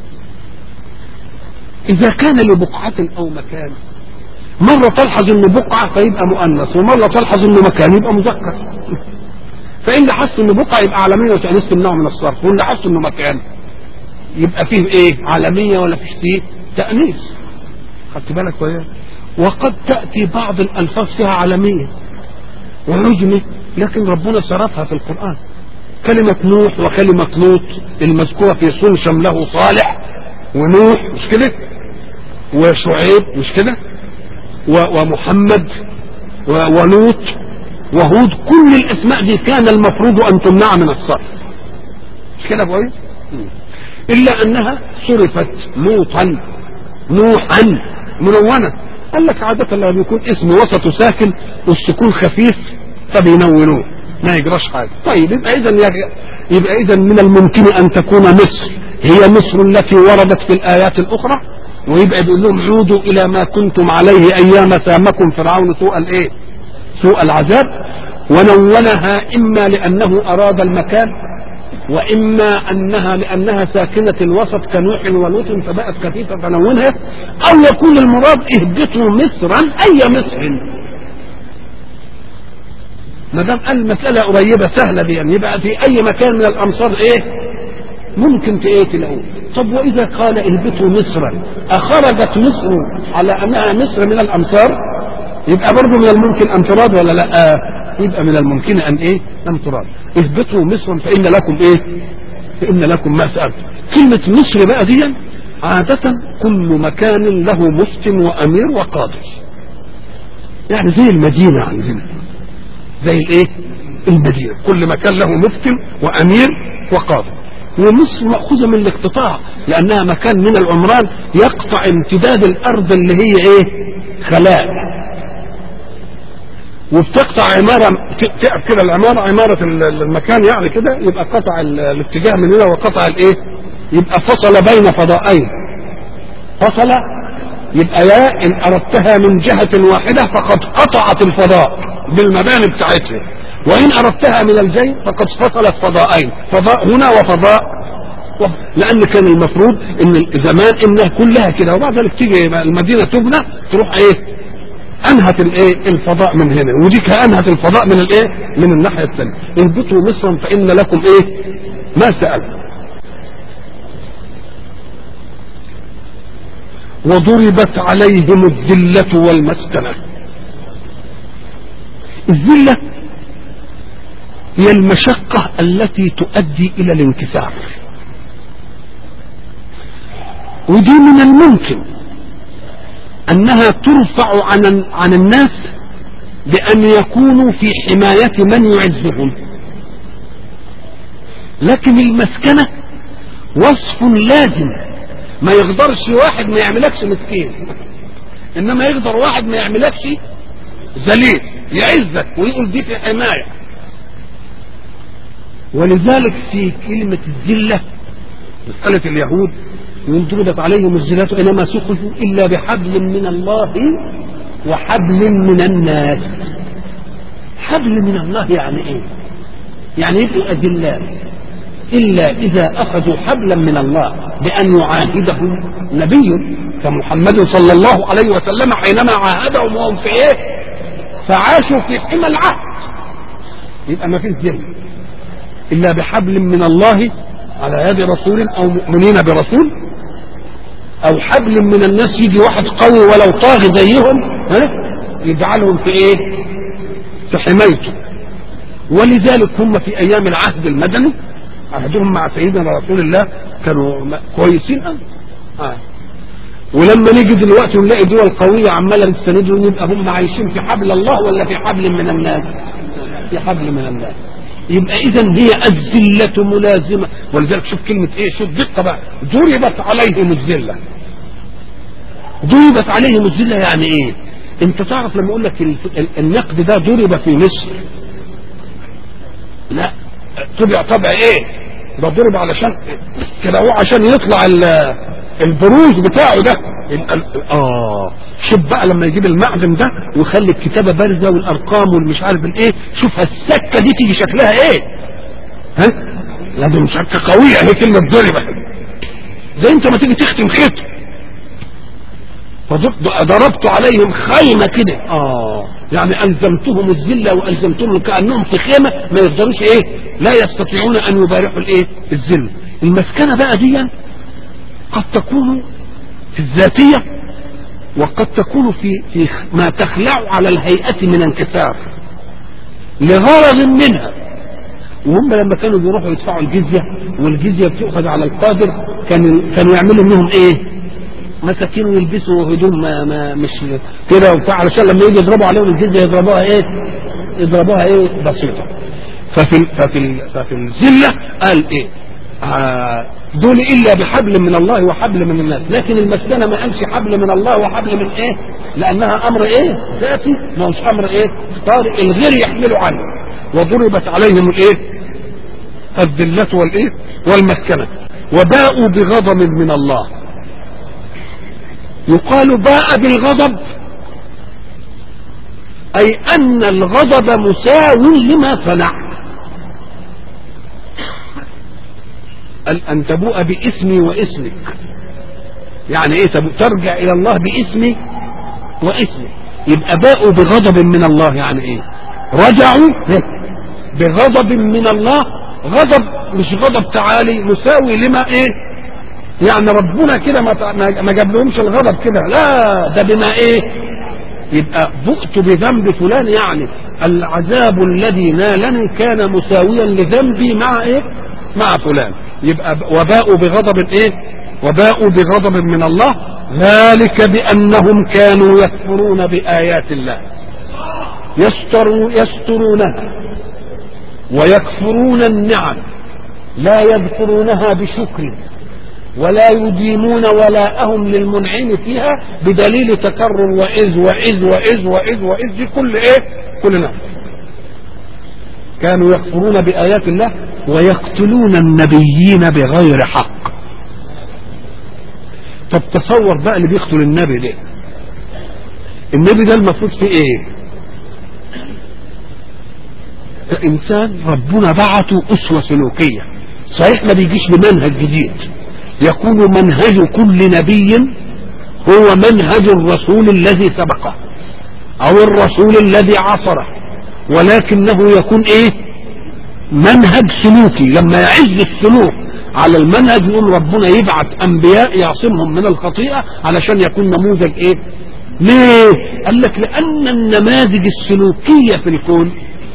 إذا كان لبقعة أو مكان مرة تلحظ إنه بقعة فيبقى مؤنث ومرة تلحظ إنه مكان يبقى مذكر فإن لاحظت إنه بقعة يبقى عالمية وتأنيث تمنعه من الصرف وإن لاحظت إنه مكان يبقى فيه إيه عالمية ولا فيه فيه تأنيث خدت بالك وياه وقد تأتي بعض الألفاظ فيها عالمية ونجمة لكن ربنا صرفها في القرآن كلمة نوح وكلمة لوط المذكورة في صون شمله صالح ونوح مش كده وشعيب مش كده و- ومحمد و- ولوط وهود كل الاسماء دي كان المفروض ان تمنع من الصرف مش كده كويس الا انها صرفت لوطا نوحا منونه قال لك عادة لما بيكون اسم وسطه ساكن والسكون خفيف فبينونوه ما يجراش حاجة طيب يبقى اذا يبقى اذا من الممكن ان تكون مصر هي مصر التي وردت في الايات الاخرى ويبقى بيقول لهم عودوا الى ما كنتم عليه ايام سامكم فرعون سوء الايه سوء العذاب ونونها اما لانه اراد المكان واما انها لانها ساكنه الوسط كنوح ولوط فبقت خفيفه فنونها او يكون المراد اهبطوا مصرا اي مصر ما دام قال المساله قريبه سهله دي يعني يبقى في اي مكان من الامصار ايه ممكن ايه تلاقوه طب واذا قال اهبطوا مصرا اخرجت مصر على انها مصر من الامصار يبقى برضه من الممكن ان تراد ولا لا آه يبقى من الممكن ان ايه ان تراد اهبطوا مصرا فان لكم ايه فان لكم ما سالتم كلمه مصر بقى دي عادة كل مكان له مفتي وامير وقاضي يعني زي المدينة عندنا زي الايه المدينة كل مكان له مفتي وامير وقاضي ومصر مأخوذة من الاقتطاع لأنها مكان من العمران يقطع امتداد الأرض اللي هي إيه؟ خلاء وبتقطع عمارة تقف كده العمارة عمارة المكان يعني كده يبقى قطع الاتجاه من هنا وقطع الإيه؟ يبقى فصل بين فضائين فصل يبقى يا إن أردتها من جهة واحدة فقد قطعت الفضاء بالمباني بتاعتها وإن أردتها من الجيب فقد فصلت فضاءين فضاء هنا وفضاء لأن كان المفروض إن زمان إنها كلها كده وبعد ذلك تيجي المدينة تبنى تروح إيه أنهت الإيه الفضاء من هنا وديك أنهت الفضاء من الإيه من الناحية الثانية اهبطوا مصرا فإن لكم إيه ما سأل وضربت عليهم الذلة والمسكنة الذلة هي المشقة التي تؤدي إلى الانكسار ودي من الممكن أنها ترفع عن عن الناس بأن يكونوا في حماية من يعزهم لكن المسكنة وصف لازم ما يقدرش واحد ما يعملكش مسكين انما يقدر واحد ما يعملكش ذليل يعزك ويقول دي في حمايه ولذلك في كلمة الذلة مسألة اليهود ضربت عليهم الزلات إنما سخفوا إلا بحبل من الله وحبل من الناس حبل من الله يعني إيه؟ يعني يبقوا أذلاء إلا إذا أخذوا حبلا من الله بأن يعاهدهم نبي كمحمد صلى الله عليه وسلم حينما عاهدهم وهم في إيه؟ فعاشوا في حمى العهد يبقى ما فيش ذل إلا بحبل من الله على يد رسول أو مؤمنين برسول أو حبل من الناس يجي واحد قوي ولو طاغي زيهم ها يجعلهم في إيه؟ في حمايته ولذلك هم في أيام العهد المدني عهدهم مع سيدنا رسول الله كانوا كويسين قوي آه. ولما نيجي دلوقتي ونلاقي دول قوية عمالة تستندهم يبقى هم عايشين في حبل الله ولا في حبل من الناس؟ في حبل من الناس. يبقى إذا هي الذلة ملازمة ولذلك شوف كلمة إيه؟ شوف دقة بقى ضربت عليهم الذلة. ضربت عليهم الذلة يعني إيه؟ أنت تعرف لما أقول لك النقد ده ضرب في مصر لا طبع طبع ايه ده ضرب علشان كده هو عشان يطلع البروز بتاعه ده اه شوف بقى لما يجيب المعدن ده ويخلي الكتابه بارزه والارقام والمش عارف الايه شوف السكه دي تيجي شكلها ايه ها لا دي سكه قويه هي كلمه ضربه زي انت ما تيجي تختم ختم فضربت عليهم خيمة كده اه يعني ألزمتهم الذلة وألزمتهم كأنهم في خيمة ما يقدروش ايه لا يستطيعون أن يبارحوا الايه الذل المسكنة بقى دي قد تكون في الذاتية وقد تكون في في ما تخلع على الهيئة من انكسار لغرض منها وهم لما كانوا بيروحوا يدفعوا الجزية والجزية بتؤخذ على القادر كانوا كانوا يعملوا منهم ايه مساكين ويلبسوا هدوم ما, ما مش كده وبتاع علشان لما يجي يضربوا عليهم الجزيه يضربوها ايه؟ يضربوها ايه؟ بسيطه. ففي ففي ففي الذله قال ايه؟ آه دول الا بحبل من الله وحبل من الناس، لكن المسكنه ما قالش حبل من الله وحبل من ايه؟ لانها امر ايه؟ ذاتي ما هوش امر ايه؟ طارئ الغير يحمله عنه. وضربت عليهم الايه؟ الذله والايه؟ والمسكنه. وباءوا بغضب من الله. يقال باء بالغضب أي أن الغضب مساو لما صنع أن تبوء باسمي واسمك يعني ايه تبوء ترجع إلى الله باسمي واسمي يبقى باءوا بغضب من الله يعني ايه رجعوا بغضب من الله غضب مش غضب تعالي مساوي لما ايه يعني ربنا كده ما ما جابلهمش الغضب كده لا ده بما ايه يبقى بؤت بذنب فلان يعني العذاب الذي نالني كان مساويا لذنبي مع ايه مع فلان يبقى وباءوا بغضب ايه وباءوا بغضب من الله ذلك بانهم كانوا يكفرون بايات الله يستروا يسترونها ويكفرون النعم لا يذكرونها بشكر ولا يديمون ولاءهم للمنعم فيها بدليل تكرر وإذ وإذ وإذ وإذ وإذ دي كل إيه؟ كل نعم. كانوا يكفرون بآيات الله ويقتلون النبيين بغير حق. طب تصور بقى اللي بيقتل النبي ده. النبي ده المفروض فيه إيه؟ إنسان ربنا بعته أسوة سلوكية. صحيح ما بيجيش بمنهج جديد. يكون منهج كل نبي هو منهج الرسول الذي سبقه او الرسول الذي عصره ولكنه يكون ايه منهج سلوكي لما يعز السلوك على المنهج يقوم ربنا يبعث انبياء يعصمهم من الخطيئه علشان يكون نموذج ايه ليه قال لك لان النماذج السلوكيه في الكون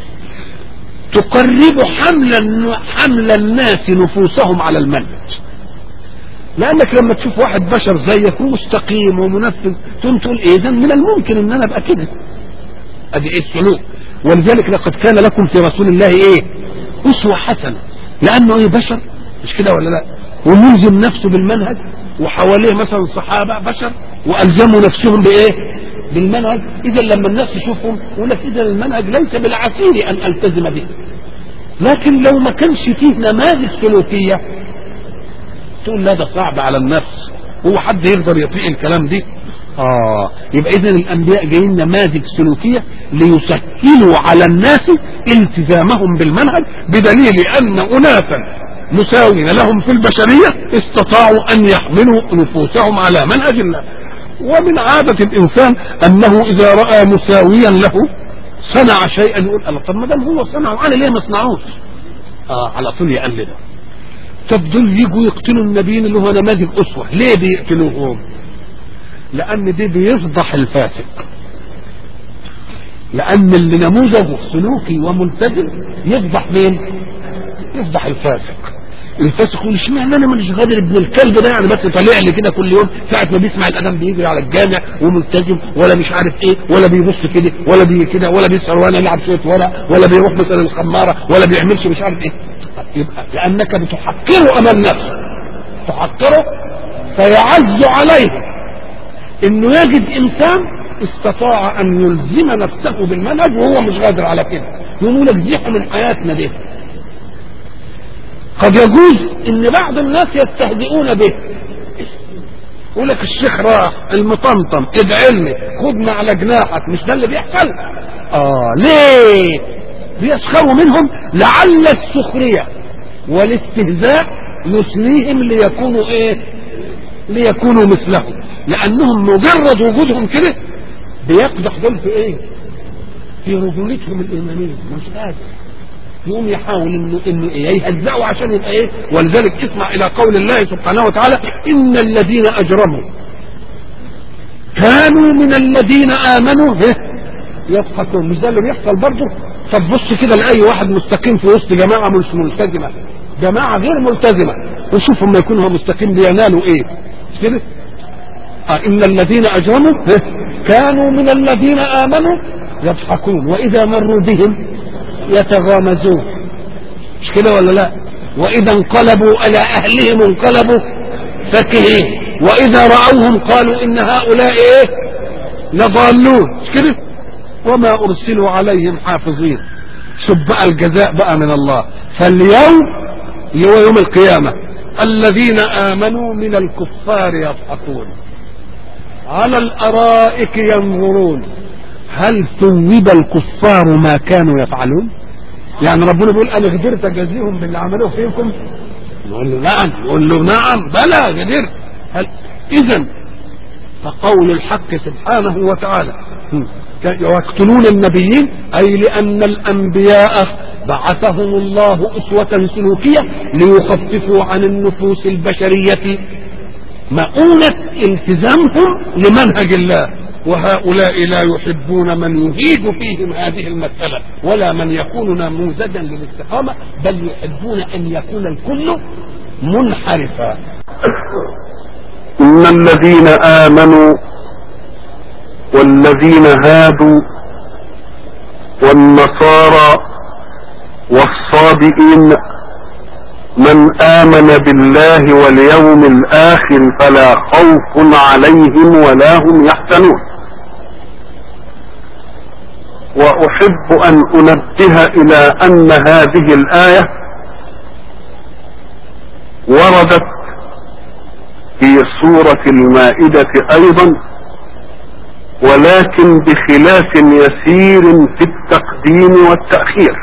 تقرب حمل حمل الناس نفوسهم على المنهج لانك لما تشوف واحد بشر زيك ومستقيم ومنفذ تقوم تقول ايه ده من الممكن ان انا ابقى كده ادي ايه السلوك ولذلك لقد كان لكم في رسول الله ايه اسوه حسنه لانه ايه بشر مش كده ولا لا وملزم نفسه بالمنهج وحواليه مثلا صحابه بشر والزموا نفسهم بايه بالمنهج اذا لما الناس تشوفهم يقول لك اذا المنهج ليس بالعسير ان التزم به لكن لو ما كانش فيه نماذج سلوكيه تقول لا ده صعب على النفس هو حد يقدر يطيق الكلام دي اه يبقى اذا الانبياء جايين نماذج سلوكيه ليسهلوا على الناس التزامهم بالمنهج بدليل ان اناسا مساوين لهم في البشرية استطاعوا أن يحملوا نفوسهم على منهج الله ومن عادة الإنسان أنه إذا رأى مساويا له صنع شيئا يقول الله طب ما دام هو صنعه أنا ليه ما اصنعوش؟ آه على طول يقلده طب دول يجوا يقتلوا النبيين اللي هو نماذج أسوة ليه بيقتلوهم؟ لأن دي بيفضح الفاسق لأن اللي نموذجه سلوكي وملتزم يفضح مين؟ يفضح الفاسق الفاسق يقول اشمعنى انا مش غادر ابن الكلب ده يعني بس طالع لي كده كل يوم ساعه ما بيسمع الاذان بيجري على الجامع وملتزم ولا مش عارف ايه ولا بيبص كده ولا بي كده ولا بيسهر ولا يلعب شويه ورق ولا بيروح مثلا الخماره ولا بيعملش مش عارف ايه يبقى لانك بتحقره امام نفسه تحقره فيعز عليه انه يجد انسان استطاع ان يلزم نفسه بالمنهج وهو مش قادر على كده يقول لك زيحوا من حياتنا دي قد يجوز ان بعض الناس يستهزئون به يقول لك الشيخ راح المطمطم ادعي لي خدنا على جناحك مش ده اللي بيحصل اه ليه بيسخروا منهم لعل السخريه والاستهزاء يثنيهم ليكونوا ايه ليكونوا مثلهم لانهم مجرد وجودهم كده بيقدح دول في ايه في رجولتهم الايمانيه مش قادر يقوم يحاول انه انه ايه يهزئوا عشان يبقى ايه ولذلك اسمع الى قول الله سبحانه وتعالى ان الذين اجرموا كانوا من الذين امنوا إيه؟ يضحكون مش ده اللي بيحصل برضه طب بص كده لاي واحد مستقيم في وسط جماعه مش ملتزمه جماعه غير ملتزمه وشوف لما يكون هو مستقيم بينالوا ايه مش كده آه ان الذين اجرموا إيه؟ كانوا من الذين امنوا يضحكون واذا مروا بهم يتغامزون مش كده ولا لا واذا انقلبوا الى اهلهم انقلبوا فكهين واذا راوهم قالوا ان هؤلاء ايه لضالون مش كده وما ارسلوا عليهم حافظين شوف بقى الجزاء بقى من الله فاليوم اللي هو يوم القيامه الذين امنوا من الكفار يضحكون على الارائك ينظرون هل ثوب الكفار ما كانوا يفعلون يعني ربنا بيقول انا قدرت اجازيهم باللي عملوه فيكم نقول له نعم نقول له نعم بلى قدرت هل اذا فقول الحق سبحانه وتعالى يقتلون النبيين اي لان الانبياء بعثهم الله اسوة سلوكية ليخففوا عن النفوس البشرية مؤونة التزامهم لمنهج الله وهؤلاء لا يحبون من يهيج فيهم هذه المسألة ولا من يكون نموذجا للاستقامة بل يحبون أن يكون الكل منحرفا
إن الذين آمنوا والذين هادوا والنصارى والصابئين من آمن بالله واليوم الآخر فلا خوف عليهم ولا هم يحزنون وأحب أن أنبه إلى أن هذه الآية وردت في سورة المائدة أيضا ولكن بخلاف يسير في التقديم والتأخير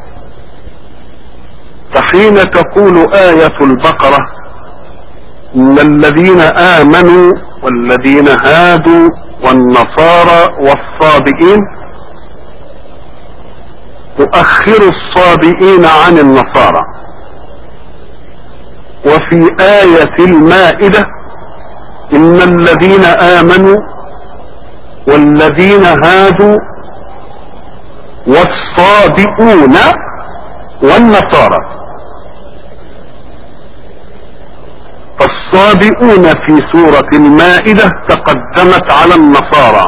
فحين تقول آية البقرة إن الذين آمنوا والذين هادوا والنصارى والصابئين تؤخر الصابئين عن النصارى وفي آية المائدة إن الذين آمنوا والذين هادوا والصابئون والنصارى فالصابئون في سورة المائدة تقدمت على النصارى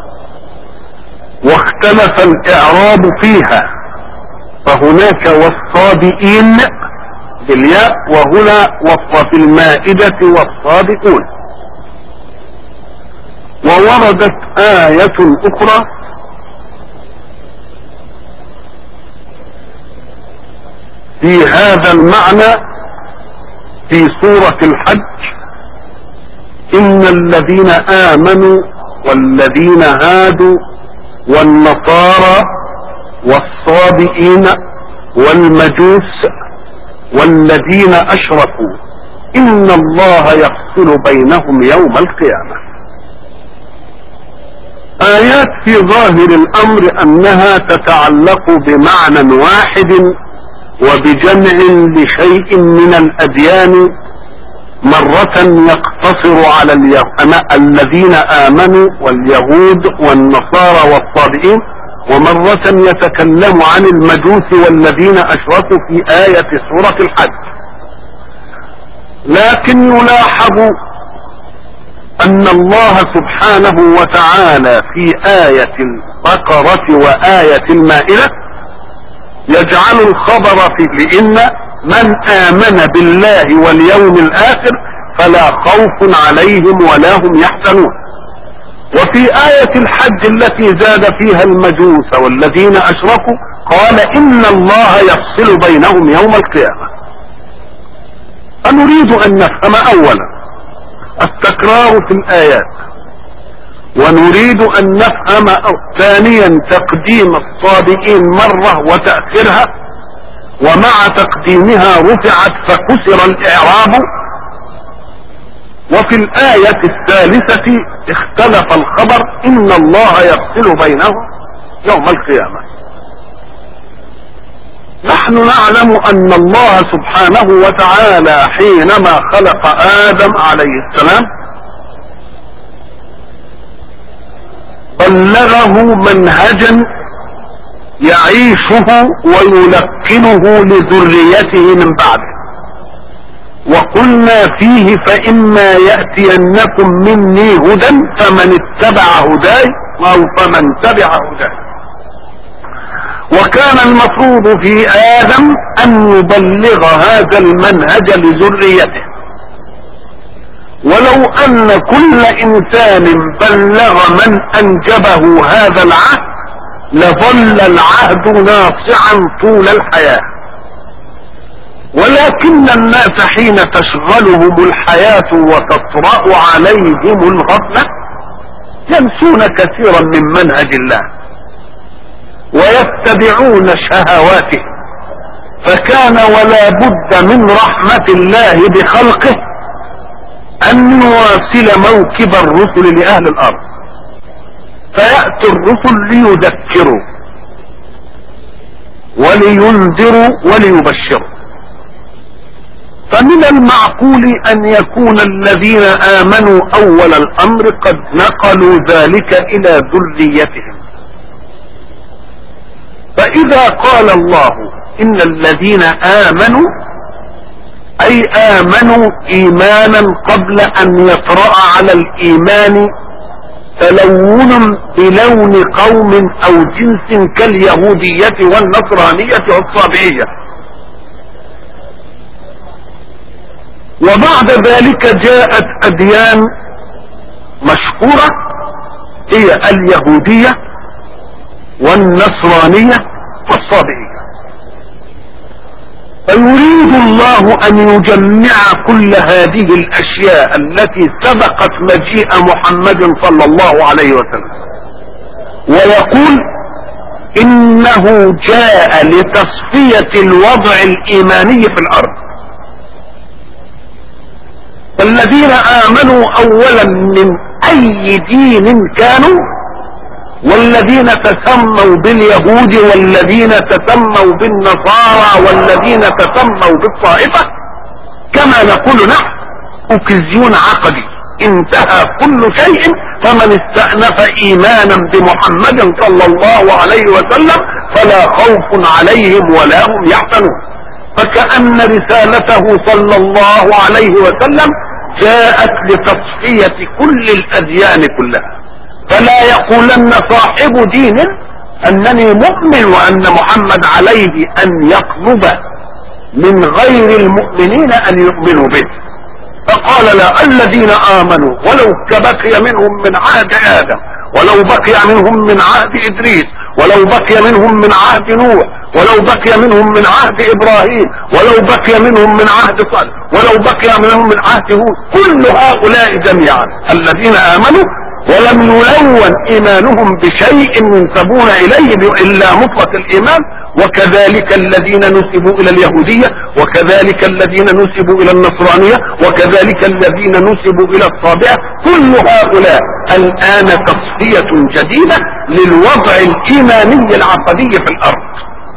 واختلف الإعراب فيها فهناك والصابئين بالياء وهنا وفي المائدة والصابئون ووردت آية أخرى في هذا المعنى في سورة الحج إن الذين آمنوا والذين هادوا والنصارى والصابئين والمجوس والذين اشركوا ان الله يفصل بينهم يوم القيامه ايات في ظاهر الامر انها تتعلق بمعنى واحد وبجمع لشيء من الاديان مرة يقتصر على اليه... الذين امنوا واليهود والنصارى والصابئين ومرة يتكلم عن المجوس والذين اشركوا في آية سورة الحج لكن يلاحظ ان الله سبحانه وتعالى في آية البقرة وآية المائدة يجعل الخبر في لان من امن بالله واليوم الاخر فلا خوف عليهم ولا هم يحزنون وفي آية الحج التي زاد فيها المجوس والذين اشركوا قال ان الله يفصل بينهم يوم القيامة فنريد ان نفهم اولا التكرار في الايات ونريد ان نفهم ثانيا تقديم الصادقين مرة وتأخيرها ومع تقديمها رفعت فكسر الاعراب وفي الآية الثالثة اختلف الخبر ان الله يفصل بينهم يوم القيامة نحن نعلم ان الله سبحانه وتعالى حينما خلق ادم عليه السلام بلغه منهجا يعيشه ويلقنه لذريته من بعده وقلنا فيه فإما يأتينكم مني هدى فمن اتبع هداي أو فمن تبع هداي وكان المفروض في آدم أن يبلغ هذا المنهج لذريته ولو أن كل إنسان بلغ من أنجبه هذا العهد لظل العهد ناصعا طول الحياة ولكن الناس حين تشغلهم الحياة وتطرأ عليهم الغفلة ينسون كثيرا من منهج الله ويتبعون شهواته فكان ولا بد من رحمة الله بخلقه ان يواصل موكب الرسل لأهل الارض فيأتي الرسل ليذكروا ولينذروا وليبشروا فمن المعقول ان يكون الذين امنوا اول الامر قد نقلوا ذلك الى ذريتهم فاذا قال الله ان الذين امنوا اي امنوا ايمانا قبل ان يطرأ على الايمان تلون بلون قوم او جنس كاليهودية والنصرانية والصابئية وبعد ذلك جاءت اديان مشهورة هي اليهودية والنصرانية والصابئية فيريد الله ان يجمع كل هذه الاشياء التي سبقت مجيء محمد صلى الله عليه وسلم ويقول انه جاء لتصفية الوضع الايماني في الارض فالذين امنوا اولا من اي دين كانوا والذين تسموا باليهود والذين تسموا بالنصارى والذين تسموا بالطائفة كما نقول نحن أكزيون عقدي انتهى كل شيء فمن استأنف إيمانا بمحمد صلى الله عليه وسلم فلا خوف عليهم ولا هم يحزنون فكأن رسالته صلى الله عليه وسلم جاءت لتصفية كل الأديان كلها فلا يقولن صاحب دين انني مؤمن وان محمد عليه ان يطلب من غير المؤمنين ان يؤمنوا به فقال لا الذين امنوا ولو كبقي منهم من عهد ادم ولو بقي منهم من عهد ادريس ولو بقي منهم من عهد نوح ولو بقي منهم من عهد ابراهيم ولو بقي منهم من عهد صالح ولو بقي منهم من عهد هود كل هؤلاء جميعا الذين امنوا ولم يلون ايمانهم بشيء ينسبون اليه الا مطلق الايمان وكذلك الذين نسبوا الى اليهودية وكذلك الذين نسبوا الى النصرانية وكذلك الذين نسبوا الى الصابئة كل هؤلاء الان تصفية جديدة للوضع الايماني العقدي في الارض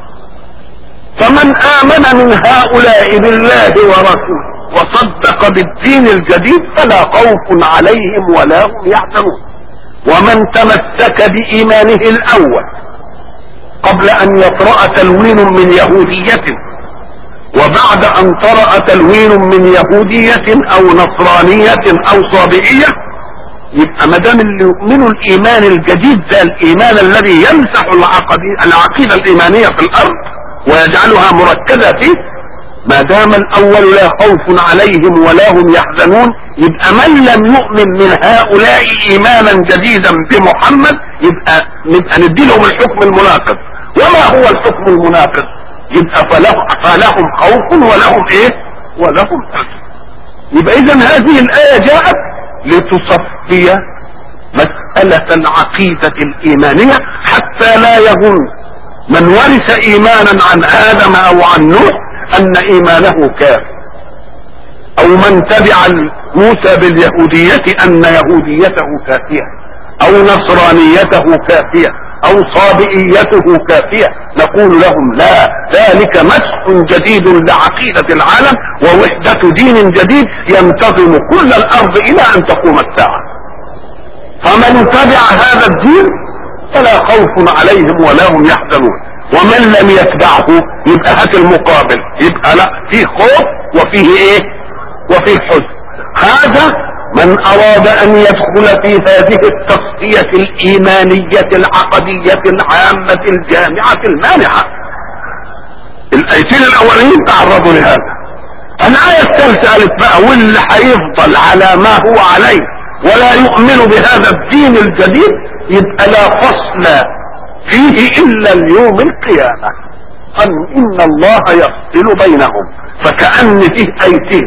فمن امن من هؤلاء بالله ورسوله وصدق بالدين الجديد فلا خوف عليهم ولا هم يحزنون ومن تمسك بايمانه الاول قبل ان يطرأ تلوين من يهودية وبعد ان طرأ تلوين من يهودية او نصرانية او صابئية يبقى ما دام اللي يؤمنوا الايمان الجديد ده الايمان الذي يمسح العقيدة الايمانية في الارض ويجعلها مركزة فيه ما دام الاول لا خوف عليهم ولا هم يحزنون يبقى من لم يؤمن من هؤلاء ايمانا جديدا بمحمد يبقى نبقى ندي لهم الحكم المناقض وما هو الحكم المناقض يبقى فلهم, فلهم خوف ولهم ايه ولهم حزن يبقى اذا هذه الايه جاءت لتصفي مسألة العقيدة الإيمانية حتى لا يظن من ورث إيمانا عن آدم أو عن نوح ان ايمانه كافر او من تبع موسى باليهودية ان يهوديته كافية او نصرانيته كافية او صابئيته كافية نقول لهم لا ذلك مسح جديد لعقيدة العالم ووحدة دين جديد ينتظم كل الارض الى ان تقوم الساعة فمن تبع هذا الدين فلا خوف عليهم ولا هم يحزنون ومن لم يتبعه يبقى هات المقابل يبقى لا فيه خوف وفيه ايه وفيه حزن هذا من اراد ان يدخل في هذه التصفية الايمانية العقدية العامة الجامعة المانعة الايتين الاولين تعرضوا لهذا الاية الثالثة قالت بقى واللي هيفضل على ما هو عليه ولا يؤمن بهذا الدين الجديد يبقى لا فصل فيه الا اليوم القيامة ان ان الله يفصل بينهم فكأن فيه ايتين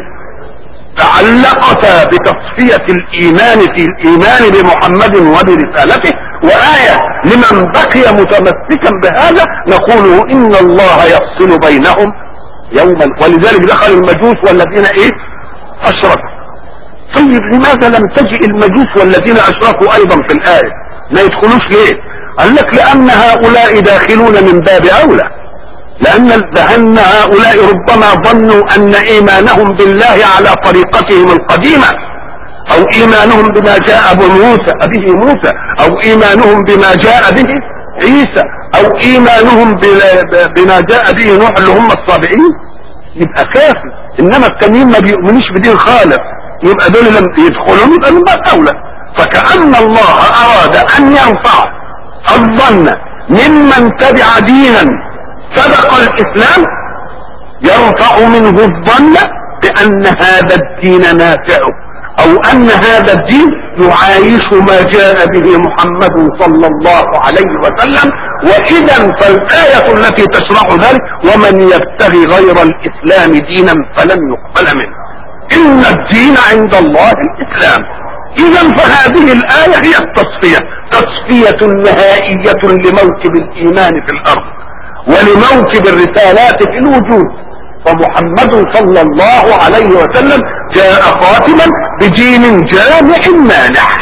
تعلقتا بتصفية الايمان في الايمان بمحمد وبرسالته وآية لمن بقي متمسكا بهذا نقول ان الله يفصل بينهم يوما ولذلك دخل المجوس والذين ايه اشركوا طيب لماذا لم تجئ المجوس والذين اشركوا ايضا في الآية ما يدخلوش ليه قال لك لان هؤلاء داخلون من باب اولى لان لان هؤلاء ربما ظنوا ان ايمانهم بالله على طريقتهم القديمة او ايمانهم بما جاء بموسى به موسى او ايمانهم بما جاء به عيسى او ايمانهم بما جاء به نوح اللي هم الصابئين يبقى كافي انما التانيين ما بيؤمنوش بدين خالق يبقى دول لم يدخلون يبقى من باب اولى فكأن الله اراد ان ينفع الظن ممن تبع دينا سبق الاسلام يرفع منه الظن بان هذا الدين نافعه او ان هذا الدين يعايش ما جاء به محمد صلى الله عليه وسلم واذا فالاية التي تشرح ذلك ومن يبتغي غير الاسلام دينا فلن يقبل منه ان الدين عند الله الاسلام اذا فهذه الاية هي التصفية تصفية نهائية لموكب الايمان في الارض ولموكب الرسالات في الوجود ومحمد صلى الله عليه وسلم جاء خاتما بدين جامع مانع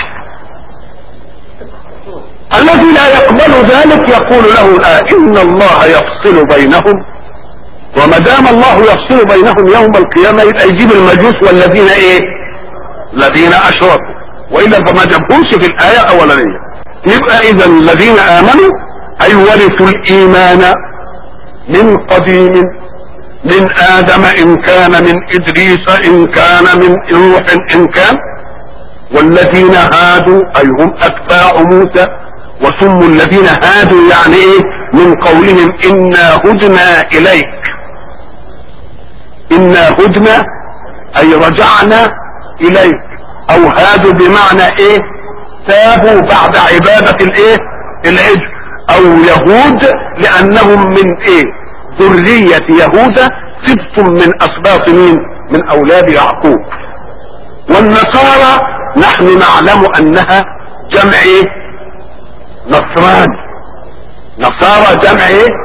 الذي لا يقبل ذلك يقول له الآن إن الله يفصل بينهم وما دام الله يفصل بينهم يوم القيامة يبقى يجيب المجوس والذين ايه الذين اشركوا وإلا فما جابوش في الآية أولانية يبقى إذا الذين آمنوا أي ورثوا الإيمان من قديم من آدم إن كان من إدريس إن كان من نوح إن كان والذين هادوا أي هم أتباع موسى وسموا الذين هادوا يعني إيه من قولهم إنا هدنا إليك إنا هدنا أي رجعنا إليك أو هادوا بمعنى إيه تابوا بعد عبادة الإيه العجل أو يهود لأنهم من إيه ذرية يهوذا سبت من اسباط مين من اولاد يعقوب والنصارى نحن نعلم انها جمع ايه نصراني نصارى جمع ايه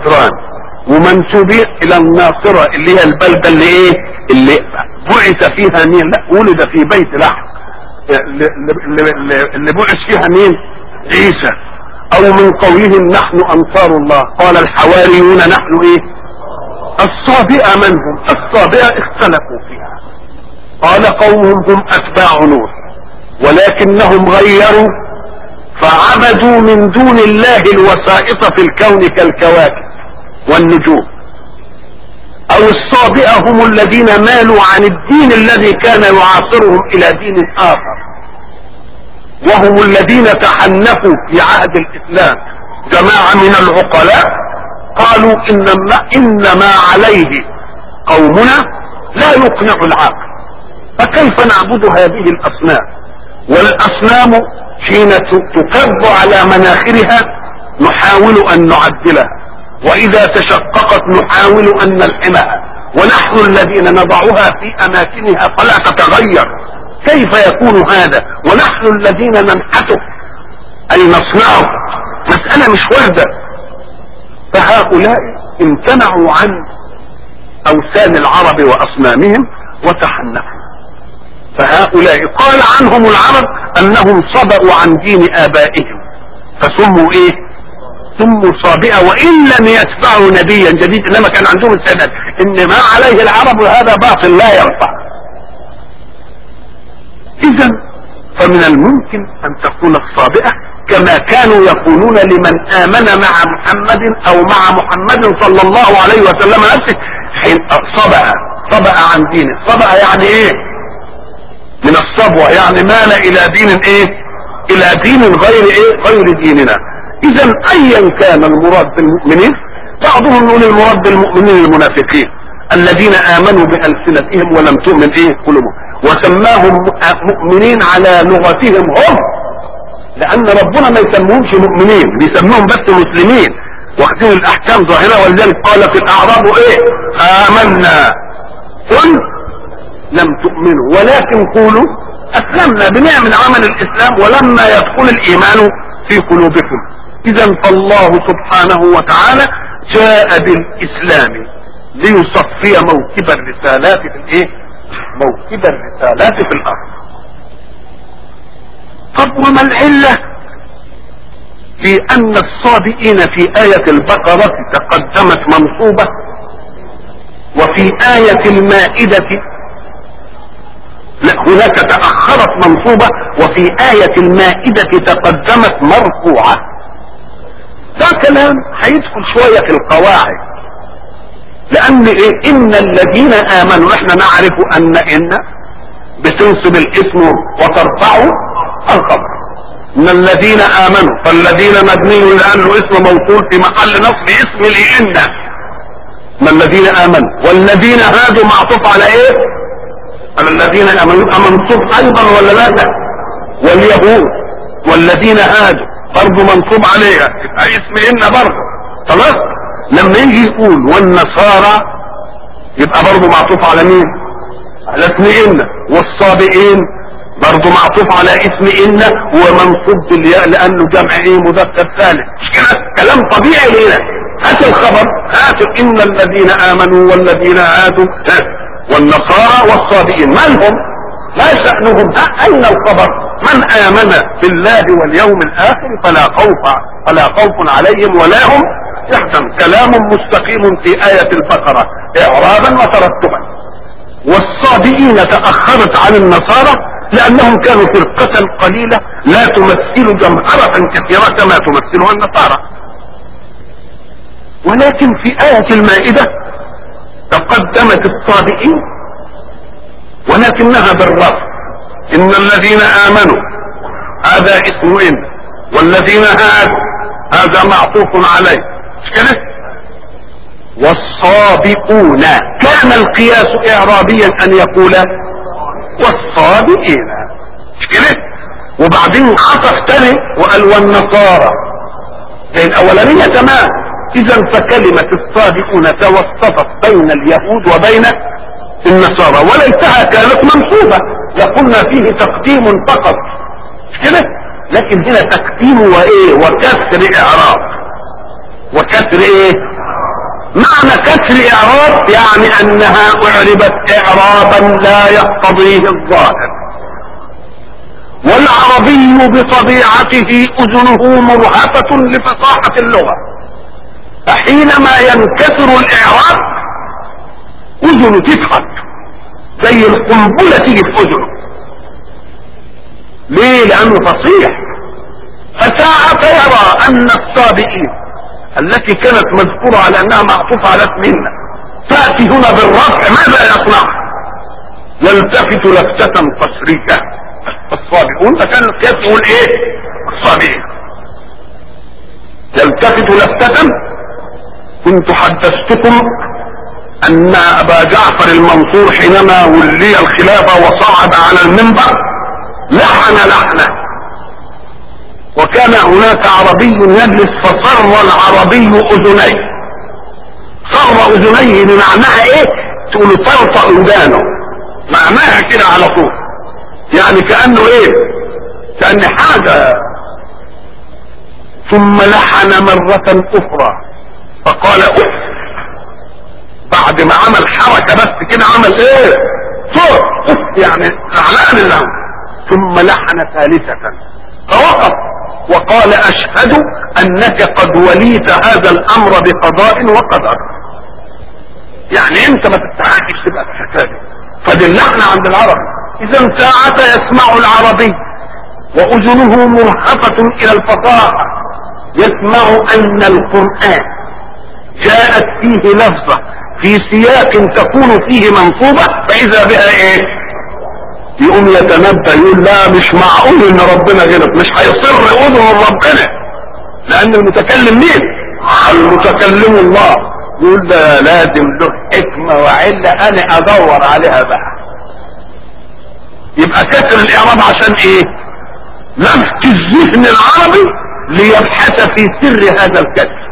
نصران ومنسوبين الى الناصرة اللي هي البلدة اللي ايه اللي بعث فيها مين لا ولد في بيت لحم اللي, اللي, اللي بعث فيها مين عيسى او من قولهم نحن انصار الله قال الحواريون نحن ايه الصابئة من هم الصابئة اختلفوا فيها قال قومهم هم اتباع نوح ولكنهم غيروا فعبدوا من دون الله الوسائط في الكون كالكواكب والنجوم او الصابئة هم الذين مالوا عن الدين الذي كان يعاصرهم الى دين اخر وهم الذين تحنفوا في عهد الاسلام جماعة من العقلاء قالوا انما انما عليه قومنا لا يقنع العقل فكيف نعبد هذه الاصنام والاصنام حين تكب على مناخرها نحاول ان نعدلها واذا تشققت نحاول ان نلحمها ونحن الذين نضعها في اماكنها فلا تتغير كيف يكون هذا ونحن الذين ننحته اي نصنعه مسألة مش واردة فهؤلاء امتنعوا عن اوثان العرب واصنامهم وتحنفوا فهؤلاء قال عنهم العرب انهم صبأوا عن دين ابائهم فسموا ايه سموا صابئة وان لم يتبعوا نبيا جديد انما كان عندهم السادات ان ما عليه العرب هذا باطل لا ينفع اذا فمن الممكن ان تكون الصابئة كما كانوا يقولون لمن امن مع محمد او مع محمد صلى الله عليه وسلم نفسه حين صبأ صبأ عن دينه صبأ يعني ايه من الصبوة يعني مال الى دين ايه الى دين غير ايه غير ديننا اذا ايا كان المراد بالمؤمنين بعضهم يقول المراد بالمؤمنين المنافقين الذين امنوا بألسنتهم ولم تؤمن ايه قلوبهم وسماهم مؤمنين على لغتهم هم لان ربنا ما يسموهمش مؤمنين بيسموهم بس مسلمين واخدين الاحكام ظاهرة ولذلك قالت الاعراب ايه امنا قل لم تؤمنوا ولكن قولوا اسلمنا بنعم عمل الاسلام ولما يدخل الايمان في قلوبكم اذا فالله سبحانه وتعالى جاء بالاسلام ليصفي موكب الرسالات في الايه موكب الرسالات في الارض طب وما العلة في ان الصابئين في آية البقرة تقدمت منصوبة وفي آية المائدة لا هناك تأخرت منصوبة وفي آية المائدة تقدمت مرفوعة ده كلام هيدخل شوية في القواعد لأن إيه إن الذين آمنوا إحنا نعرف أن إن بتنصب الاسم وترفعه الخبر من الذين آمنوا فالذين مبني لأنه اسم موصول في محل نصب اسم لإن من الذين آمنوا والذين هادوا معطوف على إيه على الذين امنوا منصوب ايضا ولا لا واليهود والذين هادوا برضه منصوب عليها يبقى اسم ان برضه خلاص لما يجي يقول والنصارى يبقى برضه معطوف على مين على اسم ان والصابئين برضه معطوف على اسم ان ومنصوب بالياء لانه جمع ايه مذكر ثالث مش كده كلام طبيعي لنا هات الخبر هات ان الذين امنوا والذين هادوا هات والنصارى والصابئين من هم ما شأنهم أين الخبر من آمن بالله واليوم الآخر فلا خوف فلا خوف عليهم ولا هم يحزن كلام مستقيم في آية البقرة إعرابا وترتبا والصابئين تأخرت عن النصارى لأنهم كانوا فرقة قليلة لا تمثل جمهرة كثيرة كما تمثلها النصارى ولكن في آية المائدة تقدمت الصابئين ولكنها بالرفض ان الذين امنوا هذا اسم ان والذين هادوا هذا معطوف عليه مش كده والصابئون كان القياس اعرابيا ان يقول والصابئين مش كده وبعدين عطف تاني وقال والنصارى الاولانيه تمام اذا فكلمة الصادقون توسطت بين اليهود وبين النصارى وليتها كانت منصوبة لقلنا فيه تقديم فقط مش كده لكن هنا تقديم وايه وكسر اعراب وكسر ايه معنى كسر اعراب يعني انها اعربت اعرابا لا يقتضيه الظاهر والعربي بطبيعته اذنه مرهفة لفصاحة اللغة فحينما ينكسر الاعراب اذنه تضحك زي القنبلة تيجي في اذنه ليه لانه فصيح فساعة يرى ان السابقين التي كانت مذكورة على انها معطوفة على اسمنا تأتي هنا بالرفع ماذا يصنع يلتفت لفتة قصرية الصابئون فكان القياس يقول ايه الصابئين يلتفت لفتة كنت حدثتكم ان ابا جعفر المنصور حينما ولي الخلافة وصعد على المنبر لحن لحنه وكان هناك عربي يجلس فصر العربي اذنيه صر اذنيه بمعناها ايه تقول طرط ودانه معناها كده على طول يعني كانه ايه كان حاجه ثم لحن مرة اخرى فقال اف بعد ما عمل حركة بس كده عمل ايه صوت اف يعني اعلان له ثم لحن ثالثة فوقف وقال اشهد انك قد وليت هذا الامر بقضاء وقدر يعني انت ما تستحقش تبقى في الحكايه فدي اللحن عند العرب اذا ساعة يسمع العربي واذنه مرهفة الى الفصاحة يسمع ان القرآن جاءت فيه لفظة في سياق تكون فيه منصوبة فاذا بها ايه يقوم يتنبأ يقول لا مش معقول ان ربنا غلط مش هيصر اذن ربنا لان المتكلم مين المتكلم الله يقول ده لازم له حكمة وعلة انا ادور عليها بقى يبقى كسر الاعراب عشان ايه لفت الذهن العربي ليبحث في سر هذا الكسر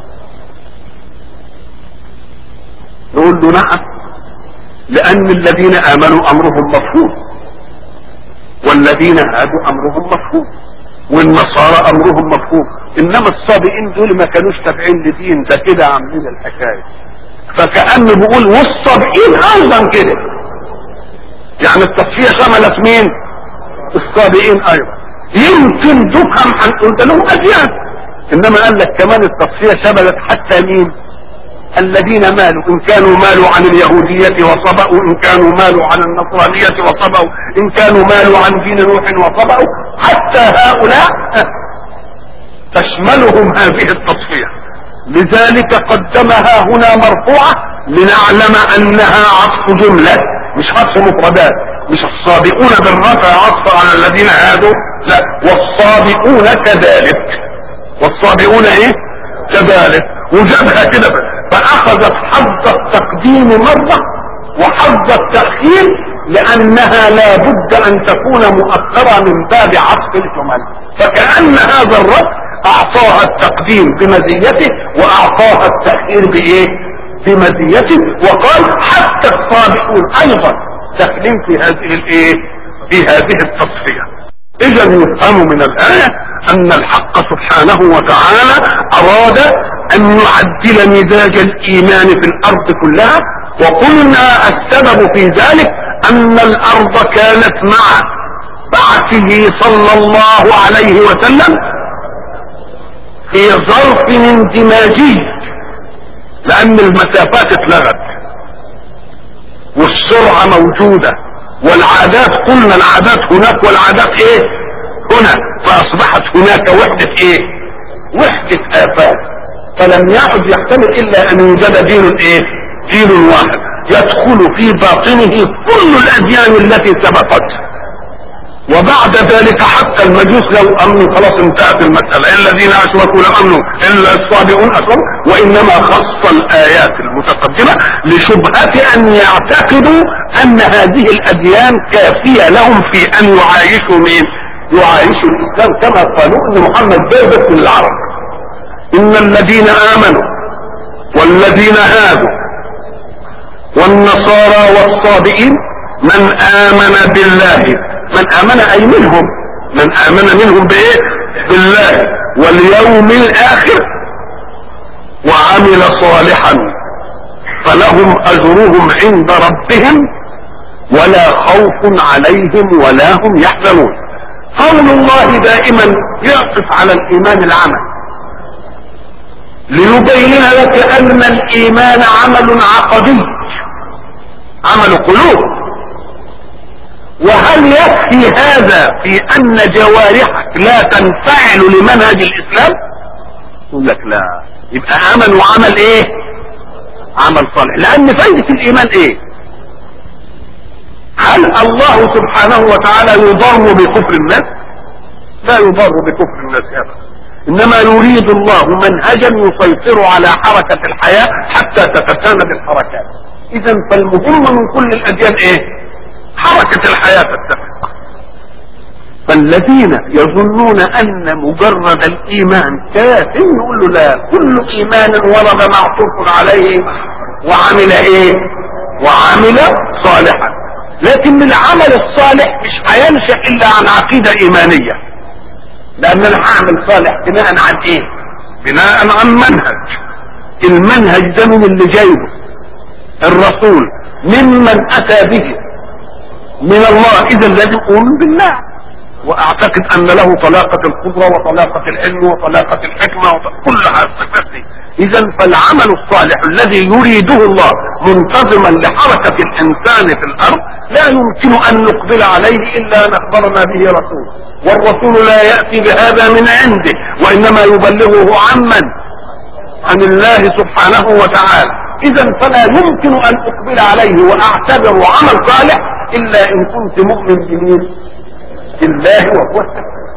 نقول له نعم لان الذين امنوا امرهم مفهوم والذين هادوا امرهم مفهوم والنصارى امرهم مفهوم انما الصابئين دول ما كانوش تابعين لدين ده كده عاملين الحكايه فكانه بيقول والصابئين ايضا كده يعني التصفيه شملت مين الصابئين ايضا يمكن تفهم هنقول ده لهم اديان انما قال لك كمان التصفيه شملت حتى مين الذين مالوا ان كانوا مالوا عن اليهودية وصبأوا ان كانوا مالوا عن النصرانية وصبأوا ان كانوا مالوا عن دين نوح وصبأوا حتى هؤلاء تشملهم هذه التصفية لذلك قدمها هنا مرفوعة لنعلم انها عطف جملة مش عطف مفردات مش الصابئون بالرفع عطف على الذين هادوا لا والصابئون كذلك والصابئون ايه كذلك وجابها كده فاخذت حظ التقديم مرة وحظ التأخير لانها لا بد ان تكون مؤخرة من باب عطف الجمل فكأن هذا الرد اعطاها التقديم بمزيته واعطاها التأخير بايه بمزيته وقال حتى الصابئون ايضا داخلين في هذه الايه في هذه التصفية اذا يفهم من الايه ان الحق سبحانه وتعالى اراد ان يعدل مزاج الايمان في الارض كلها وقلنا السبب في ذلك ان الارض كانت مع بعثه صلى الله عليه وسلم في ظرف اندماجي لان المسافات اتلغت والسرعة موجودة والعادات قلنا العادات هناك والعادات ايه هنا فاصبحت هناك وحدة ايه وحدة افات فلم يعد يحتمل الا ان يوجد دين ايه دين واحد يدخل في باطنه كل الاديان التي سبقت وبعد ذلك حتى المجوس لو امنوا خلاص انتهت المسألة الذين اشركوا لم امنوا الا الصابئون اشركوا وانما خص الايات المتقدمة لشبهة ان يعتقدوا ان هذه الاديان كافية لهم في ان يعايشوا مين يعايشوا الاسلام كما قالوا ان محمد جاء من العرب ان الذين امنوا والذين هادوا والنصارى والصابئين من امن بالله من امن اي منهم من امن منهم بايه بالله واليوم الاخر وعمل صالحا فلهم اجرهم عند ربهم ولا خوف عليهم ولا هم يحزنون قول الله دائما يعطف على الايمان العمل ليبين لك ان الايمان عمل عقدي عمل قلوب وهل يكفي هذا في ان جوارحك لا تنفعل لمنهج الاسلام يقول لك لا يبقى عمل وعمل ايه عمل صالح لان فايدة الايمان ايه هل الله سبحانه وتعالى يضر بكفر الناس لا يضر بكفر الناس ابدا انما يريد الله منهجا يسيطر على حركة الحياة حتى تتساند الحركات اذا فالمهم من كل الاديان ايه حركة الحياة تتفق فالذين يظنون ان مجرد الايمان كاف يقول له لا كل ايمان ورد معطوف عليه وعمل ايه وعمل صالحا لكن العمل الصالح مش هينشأ الا عن عقيدة ايمانية لان انا هعمل صالح بناء عن ايه بناء عن منهج المنهج ده من اللي جايبه الرسول ممن اتى به من الله اذا لازم اؤمن بالله واعتقد ان له طلاقة القدرة وطلاقة العلم وطلاقة الحكمة وكل الصفات دي اذا فالعمل الصالح الذي يريده الله منتظما لحركة الانسان في الارض لا يمكن ان نقبل عليه الا ان اخبرنا به رسول والرسول لا يأتي بهذا من عنده وانما يبلغه عمن عن الله سبحانه وتعالى اذا فلا يمكن ان اقبل عليه واعتبره عمل صالح الا ان كنت مؤمن به بالله وهو التكبير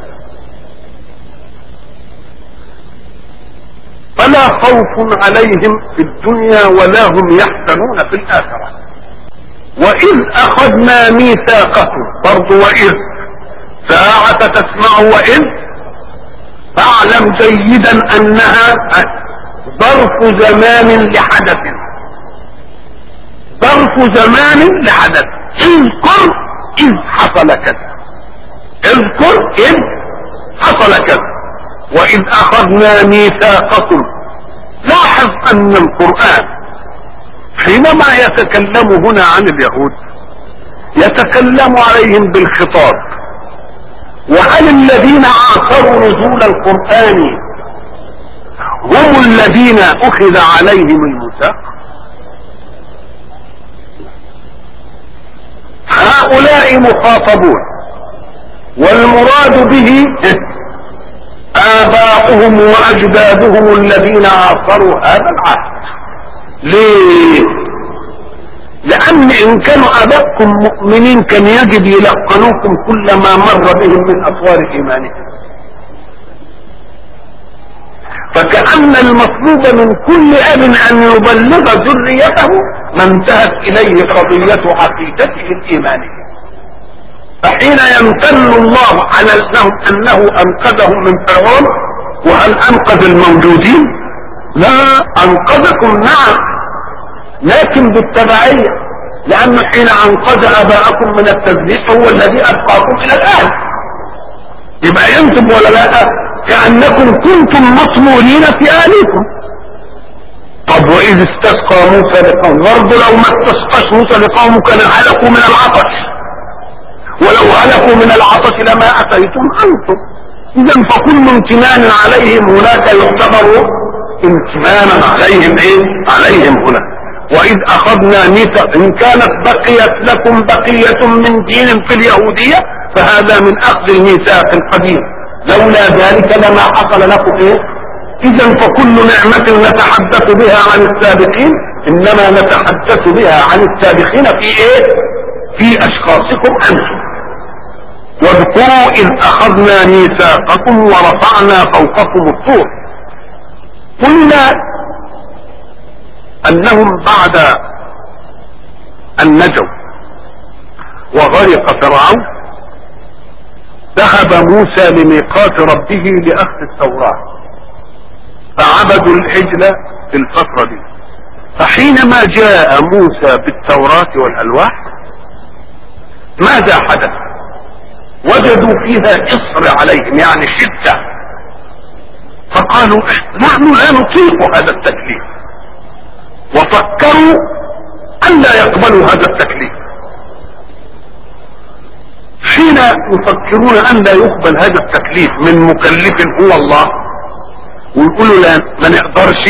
فلا خوف عليهم في الدنيا ولا هم يحزنون في الآخرة وإذ أخذنا ميثاقكم برضو وإذ ساعة تسمع وإذ فاعلم جيدا أنها ظرف زمان لحدث ظرف زمان لحدث اذكر إذ حصل كذا اذكر إذ حصل كذا وإذ أخذنا ميثاقكم لاحظ أن القرآن حينما يتكلم هنا عن اليهود يتكلم عليهم بالخطاب وهل الذين عاصروا نزول القرآن هم الذين أخذ عليهم الميثاق هؤلاء مخاطبون والمراد به آباؤهم وأجدادهم الذين عاصروا هذا العهد ليه لأن إن كانوا آباءكم مؤمنين كان يجب يلقنوكم كل ما مر بهم من أطوار إيمانهم فكأن المطلوب من كل أب أن يبلغ ذريته ما انتهت إليه قضية عقيدته الإيمانية فحين يمتن الله على انه انه انقذهم من فرعون وهل انقذ الموجودين لا انقذكم نعم لكن بالتبعية لانه حين انقذ اباءكم من التذبيح هو الذي ابقاكم الى الان يبقى انتم ولا لا كانكم كنتم مطمورين في اليكم طب واذ استسقى موسى لقومه برضه لو ما استسقاش موسى لقومه كان هلكوا من العطش ولو هلكوا من العطش لما اتيتم انتم اذا فكل امتنان عليهم هناك يعتبر امتنانا عليهم ايه عليهم هنا واذ اخذنا ميثاق ان كانت بقيت لكم بقية من دين في اليهودية فهذا من اخذ الميثاق القديم لولا ذلك لما حصل لكم ايه اذا فكل نعمة نتحدث بها عن السابقين انما نتحدث بها عن السابقين في ايه في اشخاصكم انتم واذكروا اذ اخذنا ميثاقكم ورفعنا فوقكم الطور قلنا انهم بعد ان نجوا وغرق فرعون ذهب موسى لميقات ربه لاخذ التوراة فعبدوا العجل في الفترة دي فحينما جاء موسى بالتوراة والالواح ماذا حدث وجدوا فيها اصر عليهم يعني شدة فقالوا نحن لا نطيق هذا التكليف وفكروا ان لا يقبلوا هذا التكليف حين يفكرون ان لا يقبل هذا التكليف من مكلف هو الله ويقولوا لا ما نقدرش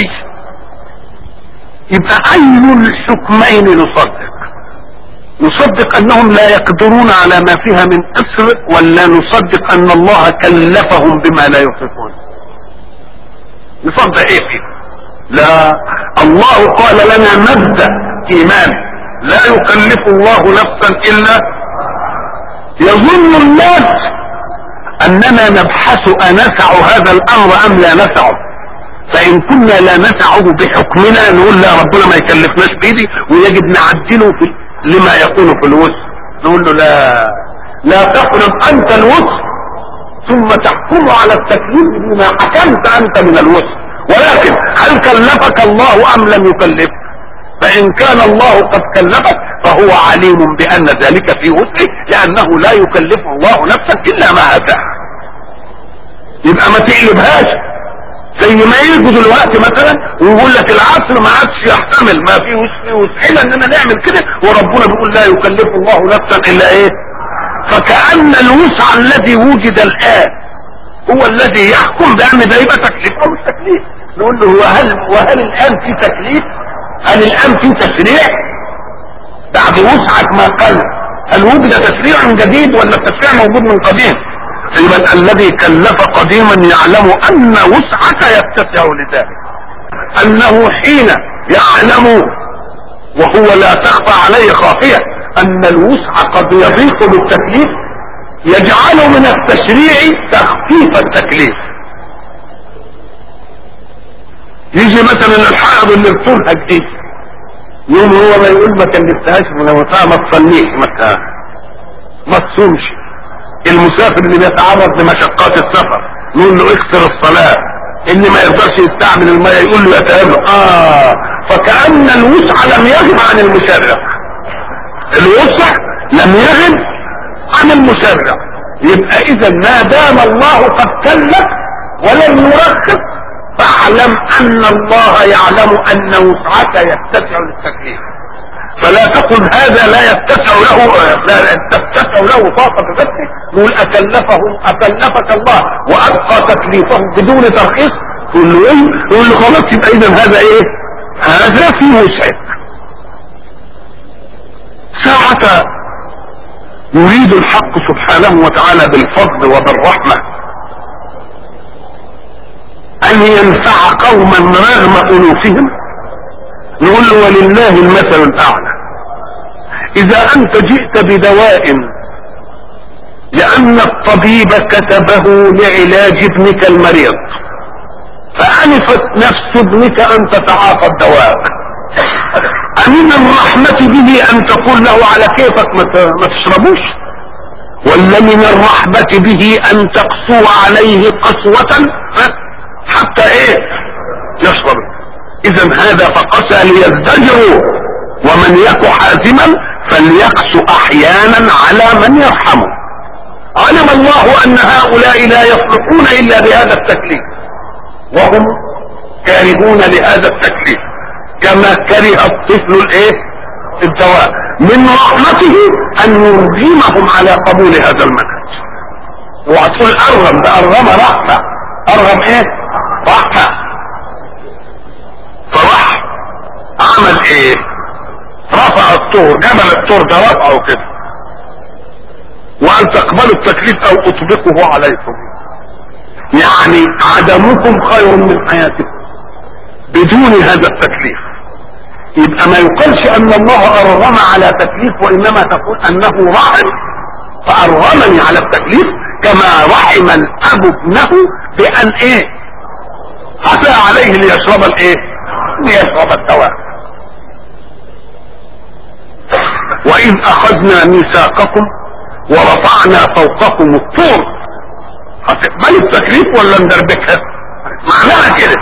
يبقى اي الحكمين نصدق نصدق انهم لا يقدرون على ما فيها من اسر ولا نصدق ان الله كلفهم بما لا يطيقون نصدق ايه فيه لا الله قال لنا مبدا ايمان لا يكلف الله نفسا الا يظن الناس اننا نبحث انسع هذا الامر ام لا نسعه فان كنا لا نسعه بحكمنا نقول لا ربنا ما يكلفناش بايدي ويجب نعدله في لما يكون في الوسع نقول له لا لا تفرض انت الوسع ثم تحكم على التكليف بما حكمت انت من الوسع ولكن هل كلفك الله ام لم يكلفك فان كان الله قد كلفك فهو عليم بان ذلك في وسعه لانه لا يكلف الله نفسا الا ما اتاه يبقى ما تقلبهاش زي ما يجوا دلوقتي مثلا ويقول لك العصر ما عادش يحتمل ما في وسعنا اننا نعمل كده وربنا بيقول لا يكلف الله نفسا الا ايه فكأن الوسع الذي وجد الان هو الذي يحكم بان ده يبقى تكليف او مش تكليف نقول له وهل وهل الان في تكليف هل الان في تشريع بعد وسعك ما قل هل وجد تشريع جديد ولا التشريع موجود من قديم اذا الذي كلف قديما يعلم ان وسعك يتسع لذلك انه حين يعلم وهو لا تخفى عليه خافية ان الوسع قد يضيق بالتكليف يجعل من التشريع تخفيف التكليف يجي مثلا الحائض اللي بتنهج دي يوم هو ما يقول ما كلفتهاش من وسعها ما تصليش ما ما تصومش المسافر اللي بيتعرض لمشقات السفر نقول له اكثر الصلاة اللي ما يقدرش يستعمل المية يقول له يتأمل اه فكأن الوسع لم يغب عن المشرع الوسع لم يغب عن المشرع يبقى اذا ما دام الله قد كلف ولم يرخص فاعلم ان الله يعلم ان وسعك يتسع للتكليف فلا تقل هذا لا يتسع له لا تتسع له طاقة نفسه نقول أكلفه أكلفك الله وأبقى تكليفه بدون ترخيص تقول له إيه؟ تقول له خلاص يبقى إذا هذا إيه؟ هذا في وسعك ساعة يريد الحق سبحانه وتعالى بالفضل وبالرحمة أن ينفع قوما رغم أنوفهم نقول له ولله المثل الاعلى اذا انت جئت بدواء لان الطبيب كتبه لعلاج ابنك المريض فانفت نفس ابنك ان تتعاطى الدواء امن الرحمة به ان تقول له على كيفك ما تشربوش ولا من الرحمة به ان تقسو عليه قسوة حتى ايه يشرب اذا هذا فقسى ليزدجروا ومن يك حازما فليقس احيانا على من يرحمه علم الله ان هؤلاء لا يصلحون الا بهذا التكليف وهم كارهون لهذا التكليف كما كره الطفل الايه الدواء من رحمته ان يرغمهم على قبول هذا المنهج وتقول ارغم ده ارغم رحمه ارغم ايه رحمه فراح عمل ايه رفع الطور جبل الطور ده رفعه كده وان تقبلوا التكليف او اطبقه عليكم يعني عدمكم خير من حياتكم بدون هذا التكليف يبقى ما يقالش ان الله ارغم على تكليف وانما تقول انه رحم فارغمني على التكليف كما رحم الاب ابنه بان ايه عفى عليه ليشرب الايه ليشرب الدواء واذ اخذنا ميثاقكم ورفعنا فوقكم الطور هتقبل التكليف ولا ندربكها معناها كده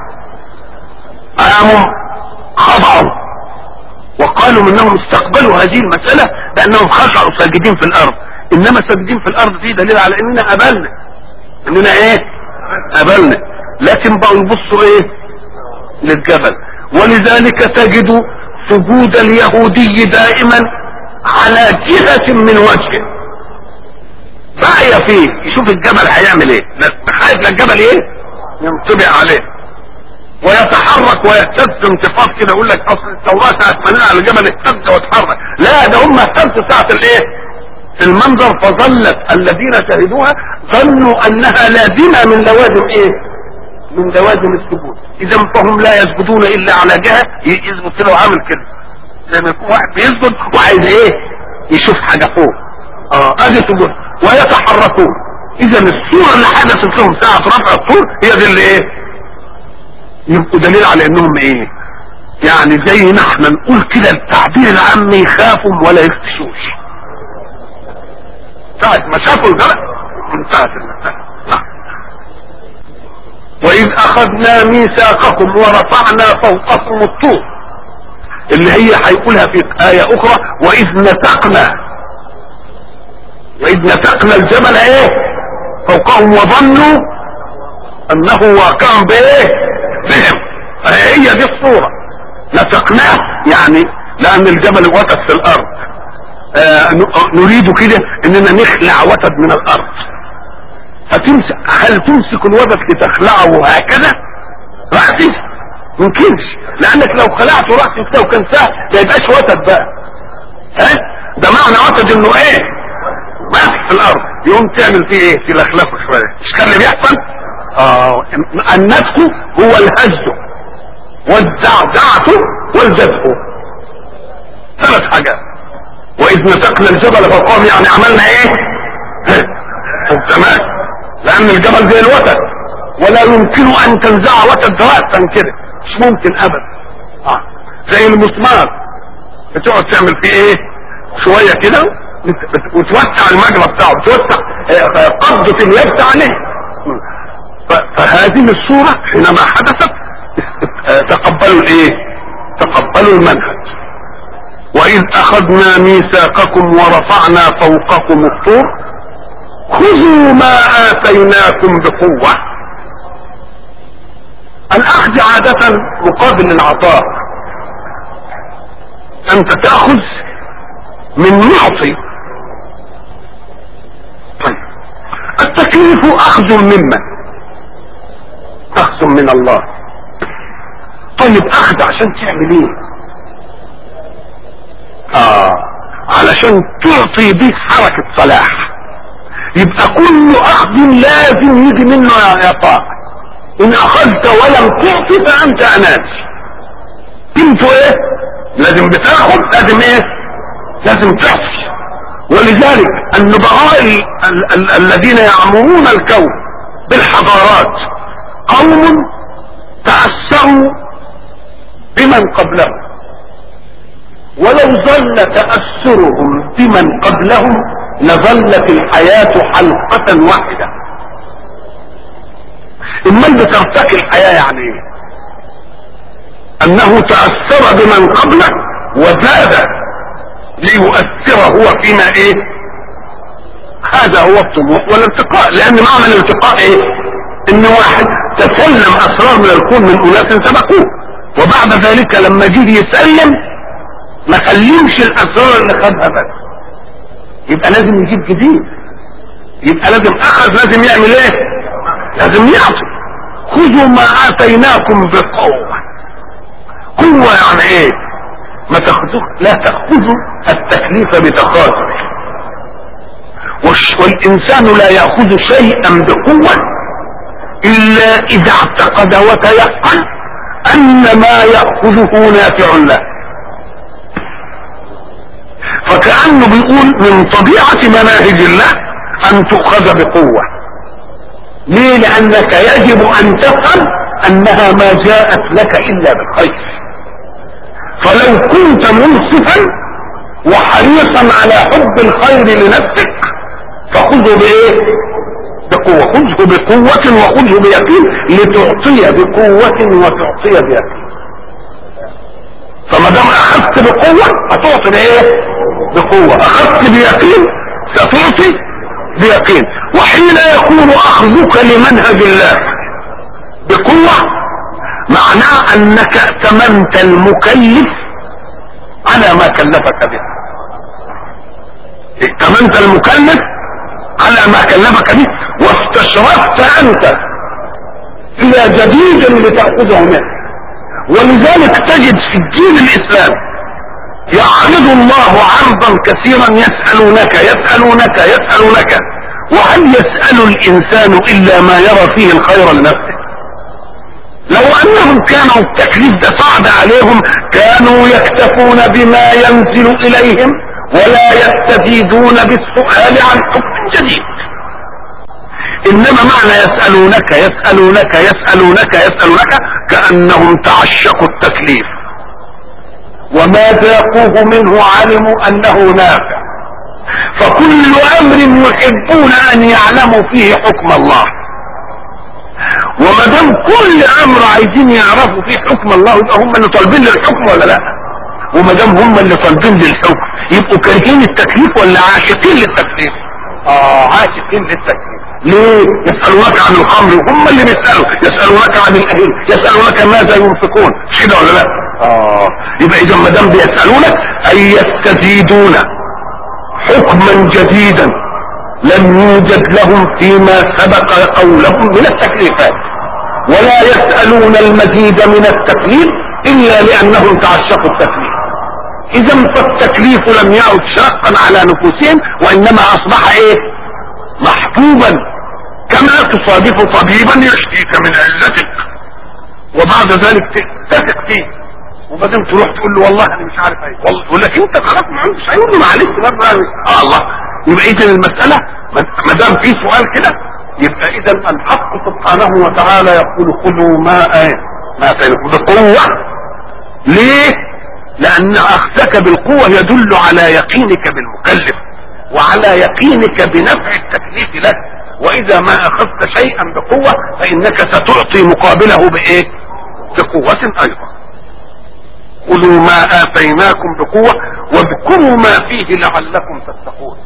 قاموا خضعوا وقالوا انهم استقبلوا هذه المسألة بانهم خشعوا ساجدين في الارض انما ساجدين في الارض دي دليل على اننا قبلنا اننا ايه قبلنا لكن بقوا يبصوا ايه للجبل ولذلك تجد سجود اليهودي دائما على جهة من وجهه بقي فيه يشوف الجبل هيعمل ايه خايف الجبل ايه ينطبع عليه ويتحرك ويهتز انتفاض كده يقول لك اصل التوراة ساعة ما على الجبل اهتز واتحرك لا ده هم اهتزوا ساعة الايه المنظر فظلت الذين شهدوها ظنوا انها لازمة من لوازم ايه من لوازم السجود اذا فهم لا يسجدون الا على جهة يسجد كده وعامل كده زي ما يكون واحد بيسجد وعايز ايه يشوف حاجة فوق اه ادي سجود ويتحركون اذا الصورة اللي حدثت لهم ساعة رفع الطور هي دي اللي ايه يبقوا دليل على انهم ايه يعني زي ما احنا نقول كده التعبير العام يخافوا ولا يفتشوش ساعة ما شافوا الجرح انتهت المسألة نعم وإذ أخذنا ميثاقكم ورفعنا فوقكم الطور اللي هي هيقولها في آية أخرى وإذ نتقنا وإذ نتقنا الجبل إيه فوقهم وظنوا أنه واقع بإيه بهم هي دي الصورة نتقناه يعني لأن الجبل وتد في الأرض آه نريد كده اننا نخلع وتد من الارض فتمسك هل تمسك الوتد لتخلعه هكذا راح تمسك ممكنش لانك لو خلعته راح تمسكه وكان سهل ما يبقاش وتد بقى ها ده معنى وتد انه ايه ماسك في الارض يقوم تعمل فيه ايه تلخلفه شويه مش كان اللي بيحصل اه النسك هو الهز والزعزعه والجذب ثلاث حاجات واذ نسقنا الجبل فوقهم يعني عملنا ايه تمام لان الجبل زي الوتد ولا يمكن ان تنزع وتد راسا كده مش ممكن ابدا آه. زي المسمار بتقعد تعمل فيه ايه شويه كده وتوسع المجرى بتاعه توسع قبضة اليد عليه فهذه الصورة حينما حدثت تقبلوا الايه تقبلوا المنهج واذ اخذنا ميثاقكم ورفعنا فوقكم الطور خذوا ما اتيناكم بقوة الاخذ عادة مقابل العطاء انت تأخذ من معطي طيب التكليف اخذ ممن اخذ من الله طيب اخذ عشان تعمل ايه آه علشان تعطي به حركة صلاح يبقى كل اخذ لازم يجي منه عطاء ان اخذت ولم تعطي فانت اناني انتوا ايه لازم بتاخذ لازم ايه لازم تعطي ولذلك النبغاء ال ال الذين يعمرون الكون بالحضارات قوم تأثروا بمن قبلهم ولو ظل تأثرهم بمن قبلهم لظلت الحياة حلقة واحدة امال بترتكي الحياة يعني ايه انه تأثر بمن قبله وزاد ليؤثر هو فيما ايه هذا هو الطموح والارتقاء لان معنى الارتقاء ايه ان واحد تسلم اسرار من الكون من اناس سبقوه وبعد ذلك لما جه يسلم ما سلمش الاسرار اللي خدها بس يبقى لازم يجيب جديد يبقى لازم اخذ لازم يعمل ايه لازم يعطي خذوا ما اتيناكم بقوة قوة يعني ايه ما تاخذوه لا تاخذوا التكليف بتخاذل والانسان لا ياخذ شيئا بقوة الا اذا اعتقد وتيقن ان ما ياخذه نافع له فكأنه بيقول من طبيعة مناهج الله ان تؤخذ بقوة ليه لانك يجب ان تفهم انها ما جاءت لك الا بالخير فلو كنت منصفا وحريصا على حب الخير لنفسك فخذه بايه بقوة خذه بقوة وخذه بيقين لتعطي بقوة وتعطي بيقين فما دام اخذت بقوة هتعطي بايه بقوة اخذت بيقين ستعطي بيقين وحين يكون اخذك لمنهج الله بقوة معناه انك ائتمنت المكلف على ما كلفك به ائتمنت المكلف على ما كلفك به واستشرفت انت الى جديد لتأخذه منه ولذلك تجد في الدين الاسلامي يعرض الله عرضا كثيرا يسألونك يسألونك يسألونك وهل يسأل الانسان الا ما يرى فيه الخير لنفسه لو انهم كانوا التكليف ده صعب عليهم كانوا يكتفون بما ينزل اليهم ولا يستزيدون بالسؤال عن حكم جديد انما معنى يسألونك يسألونك يسألونك يسألونك كأنهم تعشقوا التكليف وما ذاقوه منه علموا انه نافع فكل امر يحبون ان يعلموا فيه حكم الله وما دام كل امر عايزين يعرفوا فيه حكم الله يبقى هم اللي طالبين للحكم ولا لا وما دام هم اللي طالبين للحكم يبقوا كارهين التكليف ولا عاشقين للتكليف اه عاشقين للتكليف ليه يسألونك عن الخمر هم اللي بيسألوا يسألونك عن الاهل يسألونك ماذا ينفقون مش كده ولا لا اه يبقى اذا ما دام بيسألونك اي يستزيدون حكما جديدا لم يوجد لهم فيما سبق قولهم من التكليفات ولا يسألون المزيد من التكليف الا لانهم تعشقوا التكليف اذا فالتكليف لم يعد شاقا على نفوسهم وانما اصبح ايه محبوبا كما تصادف طبيبا يشفيك من علتك وبعد ذلك تثق فيه وبعدين تروح تقول له والله انا مش عارف ايه والله يقول لك انت خلاص ما عندش هيقول له معلش برضه اه الله يبقى اذا المساله ما دام في سؤال كده يبقى اذا الحق سبحانه وتعالى يقول خذوا ما ايه ما اتيناكم بقوه ليه؟ لان اخذك بالقوه يدل على يقينك بالمكلف وعلى يقينك بنفع التكليف لك واذا ما اخذت شيئا بقوه فانك ستعطي مقابله بايه؟ بقوه ايضا خذوا ما آتيناكم بقوة واذكروا ما فيه لعلكم تتقون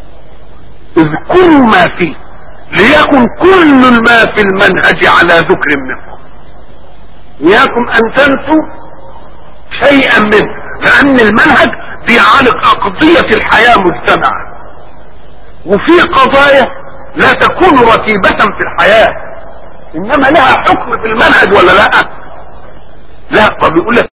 اذكروا ما فيه ليكن كل ما في المنهج على ذكر منكم ليكن ان تنسوا شيئا منه لان المنهج بيعالج اقضية الحياة مجتمعا وفي قضايا لا تكون رتيبة في الحياة انما لها حكم في المنهج ولا لا لا فبيقول لك